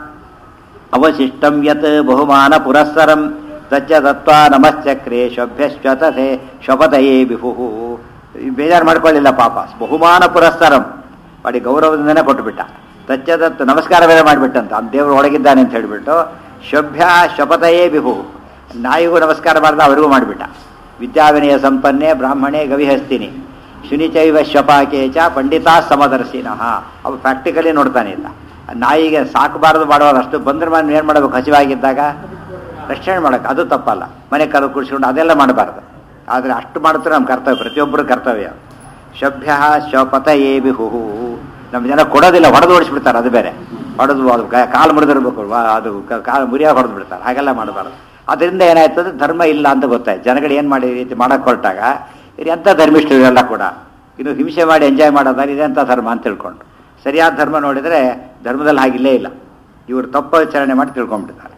ಅವಶಿಷ್ಟಂ ಯತ್ ಬಹುಮಾನ ಪುರಸ್ಸರಂ ತಚ್ಚ ದತ್ವಾ ನಮಶ್ಚಕ್ರೆ ಶಭ್ಯಶ್ವತಥೆ ಶಪಥಯೇ ವಿಭು ಬೇಜಾರು ಮಾಡ್ಕೊಳ್ಳಿಲ್ಲ ಪಾಪ ಬಹುಮಾನ ಪುರಸ್ಸರಂ ಮಾಡಿ ಗೌರವದಿಂದನೇ ಕೊಟ್ಟುಬಿಟ್ಟ ತಚ್ಚ ದತ್ತ ನಮಸ್ಕಾರ ಬೇರೆ ಮಾಡಿಬಿಟ್ಟಂತ ಆ ದೇವರು ಒಳಗಿದ್ದಾನೆ ಅಂತ ಹೇಳಿಬಿಟ್ಟು ಶಭ್ಯ ಶಪಥಯೇ ವಿಭು ನಾಯಿಗೂ ನಮಸ್ಕಾರ ಮಾಡ್ದ ಅವರಿಗೂ ಮಾಡಿಬಿಟ್ಟ ವಿದ್ಯಾವಿನಯ ಸಂಪನ್ನೆ ಬ್ರಾಹ್ಮಣೆ ಗವಿಹಸ್ತಿನಿ ಶುನಿಚೈವ ಶ್ವಪಾಕೆ ಚ ಪಂಡಿತಾ ಸಮದರ್ಶಿನಃ ಅವು ಪ್ರಾಕ್ಟಿಕಲಿ ನೋಡ್ತಾನೆ ಇಲ್ಲ ನಾಯಿಗೆ ಸಾಕಬಾರದು ಮಾಡೋರು ಅಷ್ಟು ಬಂದ್ರೆ ಮನೆ ಏನು ಮಾಡಬೇಕು ಹಸಿವಾಗಿದ್ದಾಗ ರಕ್ಷಣೆ ಮಾಡೋಕೆ ಅದು ತಪ್ಪಲ್ಲ ಮನೆ ಕರು ಕುಡಿಸ್ಕೊಂಡು ಅದೆಲ್ಲ ಮಾಡಬಾರ್ದು ಆದರೆ ಅಷ್ಟು ಮಾಡಿದ್ರೆ ನಮ್ಮ ಕರ್ತವ್ಯ ಪ್ರತಿಯೊಬ್ಬರು ಕರ್ತವ್ಯ ಶಭ್ಯ ಶಪಥಯೇ ಬಿಹು ನಮ್ಮ ಜನ ಕೊಡೋದಿಲ್ಲ ಹೊಡೆದು ಓಡಿಸ್ಬಿಡ್ತಾರೆ ಅದು ಬೇರೆ ಹೊಡೆದು ಅದು ಕ- ಕಾಲು ಮುರಿದಿರ್ಬೇಕು ವಾ- ಅದು ಕ- ಕಾಲು ಮುರಿಯಾಗಿ ಹೊಡೆದು ಬಿಡ್ತಾರೆ ಹಾಗೆಲ್ಲ ಮಾಡಬಾರ್ದು ಅದರಿಂದ ಏನಾಯ್ತು ಅಂದ್ರೆ ಧರ್ಮ ಇಲ್ಲ ಅಂತ ಗೊತ್ತಾಯ್ತು ಜನಗಳು ಏನು ಮಾಡಿ ಈ ರೀತಿ ಮಾಡಕ್ಕೆ ಹೊರಟಾಗ ಇದು ಎಂಥ ಧರ್ಮಿಷ್ಠರು ಇವೆಲ್ಲ ಕೂಡ ಇನ್ನು ಹಿಂಸೆ ಮಾಡಿ ಎಂಜಾಯ್ ಮಾಡೋದಾದ್ರೆ ಇದೆಂಥ ಧರ್ಮ ಅಂತ ತಿಳ್ಕೊಂಡು ಸರಿಯಾದ ಧರ್ಮ ನೋಡಿದರೆ ಧರ್ಮದಲ್ಲಿ ಹಾಗಿಲ್ಲೇ ಇಲ್ಲ ಇವರು ತಪ್ಪು ವಿಚಾರಣೆ ಮಾಡಿ ತಿಳ್ಕೊಂಡ್ಬಿಡ್ತಾರೆ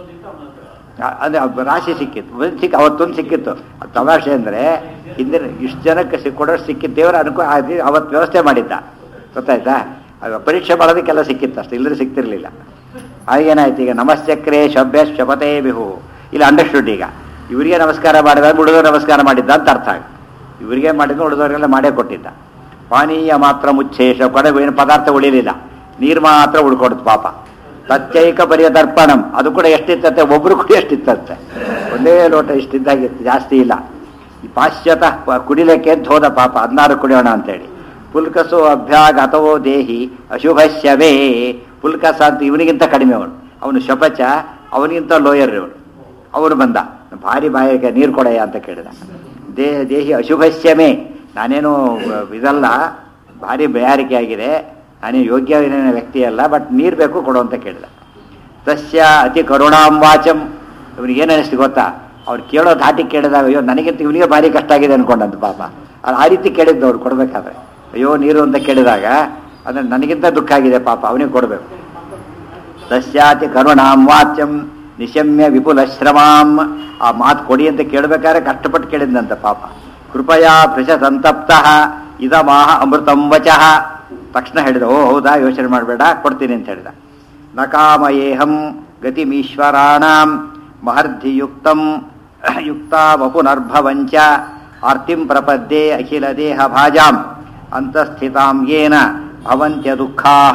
ಆ- ಅದೇ ಅಬ್ಬ ರಾಶಿ ಸಿಕ್ಕಿತ್ತು ಒಂದು ಸಿಕ್ಕ ಅವತ್ತೊಂದು ಸಿಕ್ಕಿತ್ತು ಅದು ತಮಾಷೆ ಅಂದರೆ ಹಿಂದಿನ ಇಷ್ಟು ಜನಕ್ಕೆ ಸಿಕ್ ಕೊಡೋಷ್ಟು ಸಿಕ್ಕಿತ್ತು ದೇವರ ಅನುಕೂಲ ಆಗಿ- ಅವತ್ತು ವ್ಯವಸ್ಥೆ ಮಾಡಿದ್ದ ಗೊತ್ತಾಯ್ತಾ ಆಗ ಪರೀಕ್ಷೆ ಮಾಡೋದಕ್ಕೆಲ್ಲ ಸಿಕ್ಕಿತ್ತು ಅಷ್ಟು ಇಲ್ಲದ್ರೆ ಸಿಕ್ತಿರ್ಲಿಲ್ಲ ಆಗೇನಾಯ್ತು ಈಗ ನಮಶ್ಚಕ್ರೆ ಶಭ್ಯ ಶಪಥೇ ಬಿಹು ಇಲ್ಲ ಅಂಡರ್ಸ್ಟುಡ್ ಈಗ ಇವರಿಗೆ ನಮಸ್ಕಾರ ಮಾಡಿದಾಗ ಉಳಿದವರು ನಮಸ್ಕಾರ ಮಾಡಿದ್ದ ಅಂತ ಅರ್ಥ ಆಗ ಇವರಿಗೆ ಮಾಡಿದ್ದು ಉಳಿದವರಿಗೆಲ್ಲ ಮಾಡೇ ಕೊಟ್ಟಿದ್ದ ಪಾನೀಯ ಮಾತ್ರ ಮುಚ್ಚೇಶ ಕಡೆಗೂ ಏನು ಪದಾರ್ಥ ಉಳಿಲಿಲ್ಲ ನೀರು ಮಾತ್ರ ಉಳ್ಕೊಡುತ್ತೆ ಪಾಪ ತಚ್ಚೈಕ ಪರಿಯ ದರ್ಪಣಂ ಅದು ಕೂಡ ಎಷ್ಟಿತ್ತಂತೆ ಒಬ್ರು ಕೂಡ ಎಷ್ಟಿತ್ತಂತೆ ಒಂದೇ ಲೋಟ ಇಷ್ಟಿದ್ದಾಗಿತ್ತು ಜಾಸ್ತಿ ಇಲ್ಲ ಈ ಪಾಶ್ಚಾತ ಪ- ಕುಡಿಲಿಕ್ಕೆ ಅಂತ ಹೋದ ಪಾಪ ಹದಿನಾರು ಕುಡಿಯೋಣ ಅಂತೇಳಿ ಪುಲ್ಕಸು ಅಭ್ಯಾಗ ಅಥವೋ ದೇಹಿ ಅಶುಭಶ್ಯವೇ ಪುಲ್ಕಸ ಅಂತ ಇವನಿಗಿಂತ ಕಡಿಮೆ ಅವನು ಅವನು ಶಪಚ ಅವನಿಗಿಂತ ಲೋಯರ್ ಇವನು ಅವನು ಬಂದ ಭಾರಿ ಬಾಯಿಗೆ ನೀರು ಕೊಡೆಯ ಅಂತ ಕೇಳಿದ ದೇ ದೇಹಿ ಅಶುಭಶ್ಯಮೇ ನಾನೇನು ಅಹ್, ಇದಲ್ಲ ಭಾರಿ ಬೇಯಾರಿಕೆ ಆಗಿದೆ ನಾನೇನು ಯೋಗ್ಯವಿನ ವ್ಯಕ್ತಿ ಅಲ್ಲ ಬಟ್ ನೀರು ಬೇಕು ಕೊಡು ಅಂತ ಕೇಳಿದ ತಸ್ಯ ಅತಿ ಕರುಣಾಂ ವಾಚಂ ಇವನಿಗೆ ಏನು ಅನಿಸ್ತು ಗೊತ್ತಾ ಅವ್ರು ಕೇಳೋ ಧಾಟಿ ಕೇಳಿದಾಗ ಅಯ್ಯೋ ನನಗಿಂತ ಇವನಿಗೆ ಭಾರಿ ಕಷ್ಟ ಆಗಿದೆ ಅನ್ಕೊಂಡಂತ ಪಾಪ ಅದು ಆ ರೀತಿ ಕೇಳಿದ್ದು ಅವ್ರು ಕೊಡಬೇಕಾದ್ರೆ ಅಯ್ಯೋ ನೀರು ಅಂತ ಕೇಳಿದಾಗ ಅಂದ್ರೆ ನನಗಿಂತ ದುಃಖ ಆಗಿದೆ ಪಾಪ ಅವನಿಗೆ ಕೊಡಬೇಕು ತಸ್ಯಾತಿ ಕರುಣಾಂ ವಾಚ್ಯಂ ನಿಶಮ್ಯ ವಿಪುಲ ಶ್ರಮಾಂ ಆ ಮಾತು ಕೊಡಿ ಅಂತ ಕೇಳಬೇಕಾದ್ರೆ ಕಷ್ಟಪಟ್ಟು ಕೇಳಿದ್ನಂತ ಪಾಪ ಕೃಪಯಾ ಭೃಷ ಸಂತಪ್ತ ಇದಮಾಹ ಅಮೃತಂ ವಚಃ ತಕ್ಷಣ ಹೇಳಿದ ಓ ಹೌದಾ ಯೋಚನೆ ಮಾಡಬೇಡ ಕೊಡ್ತೀನಿ ಅಂತ ಹೇಳಿದ ನಕಾಮಯೇಹಂ ಗತಿಮೀಶ್ವರಾಣಾಂ ಮಹರ್ಧಿಯುಕ್ತಂ ಯುಕ್ತ ವಪುನರ್ಭವಂಚ ಆರ್ತಿಂ ಪ್ರಪದ್ಯೆ ಅಖಿಲ ದೇಹ ಭಾಜಾಂ ಅಂತಸ್ಥಿತಾಂ ಯೇನ ಭವಂತ್ಯ ದುಃಖಾಃ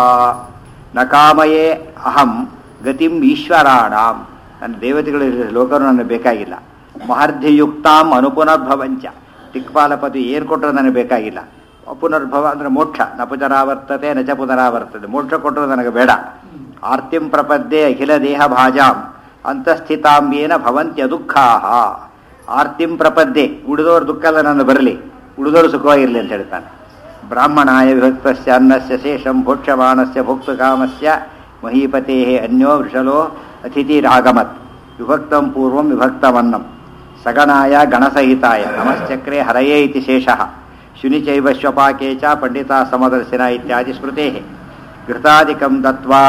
ನ ಕಾಮಯೇ ಅಹಂ ಗತಿಂ ಈಶ್ವರಾಣಾಂ ನನ್ನ ದೇವತೆಗಳು ಲೋಕರು ನನಗೆ ಬೇಕಾಗಿಲ್ಲ ಮಹರ್ಧಿಯುಕ್ತಾಂ ಅನುಪುನರ್ಭವಂಚ ದಿಕ್ಪಾಲಪತಿ ಏನು ಕೊಟ್ಟರು ನನಗೆ ಬೇಕಾಗಿಲ್ಲ ಅಪುನರ್ಭವ ಅಂದರೆ ಮೋಕ್ಷ ನ ಪುನರಾವರ್ತತೆ ನ ಚ ಪುನರಾವರ್ತತೆ ಮೋಕ್ಷ ಕೊಟ್ಟರು ನನಗೆ ಬೇಡ ಆರ್ತಿಂ ಪ್ರಪದ್ಯೆ ಅಖಿಲ ದೇಹ ಭಾಜಾಂ ಅಂತಸ್ಥಿತಾಂಬೇನ ಭವಂತ್ಯ ದುಃಖಾ ಆರ್ತಿಂ ಪ್ರಪದ್ಯೆ ಉಳಿದೋರ ದುಃಖ ಎಲ್ಲ ನನ್ನ ಬರಲಿ ಉಳಿದೋರು ಸುಖವಾಗಿರಲಿ ಅಂತ ಹೇಳ್ತಾನೆ ಬ್ರಾಹ್ಮಣಾಯ ವಿಭಕ್ತಸ್ಯ ಅನ್ನಸ್ಯ ಶೇಷಂ ಭೋಕ್ಷಮಾನಸ್ಯ ಭೋಕ್ತುಕಾಮಸ್ಯ ಮಹೀಪತೆ ಅನ್ಯೋ ವೃಷಲೋ ಅತಿಥಿರಾಗಮತ್ ವಿಭಕ್ತಂ ಪೂರ್ವಂ ವಿಭಕ್ತವನ್ನಂ ಸಗಣಾಯ ಗಣಸಹಿತಾಯ ನಮಶ್ಚಕ್ರೆ ಹರಯೇ ಇತಿ ಶೇಷಃ ಶುನಿಚೈವ ಶ್ವಪಾಕೆ ಚ ಪಂಡಿತಾ ಸಮದರ್ಶಿನ ಇತ್ಯಾದಿ ಸ್ಮೃತೆ ಘೃತಾದಿಕಂ ದತ್ವಾ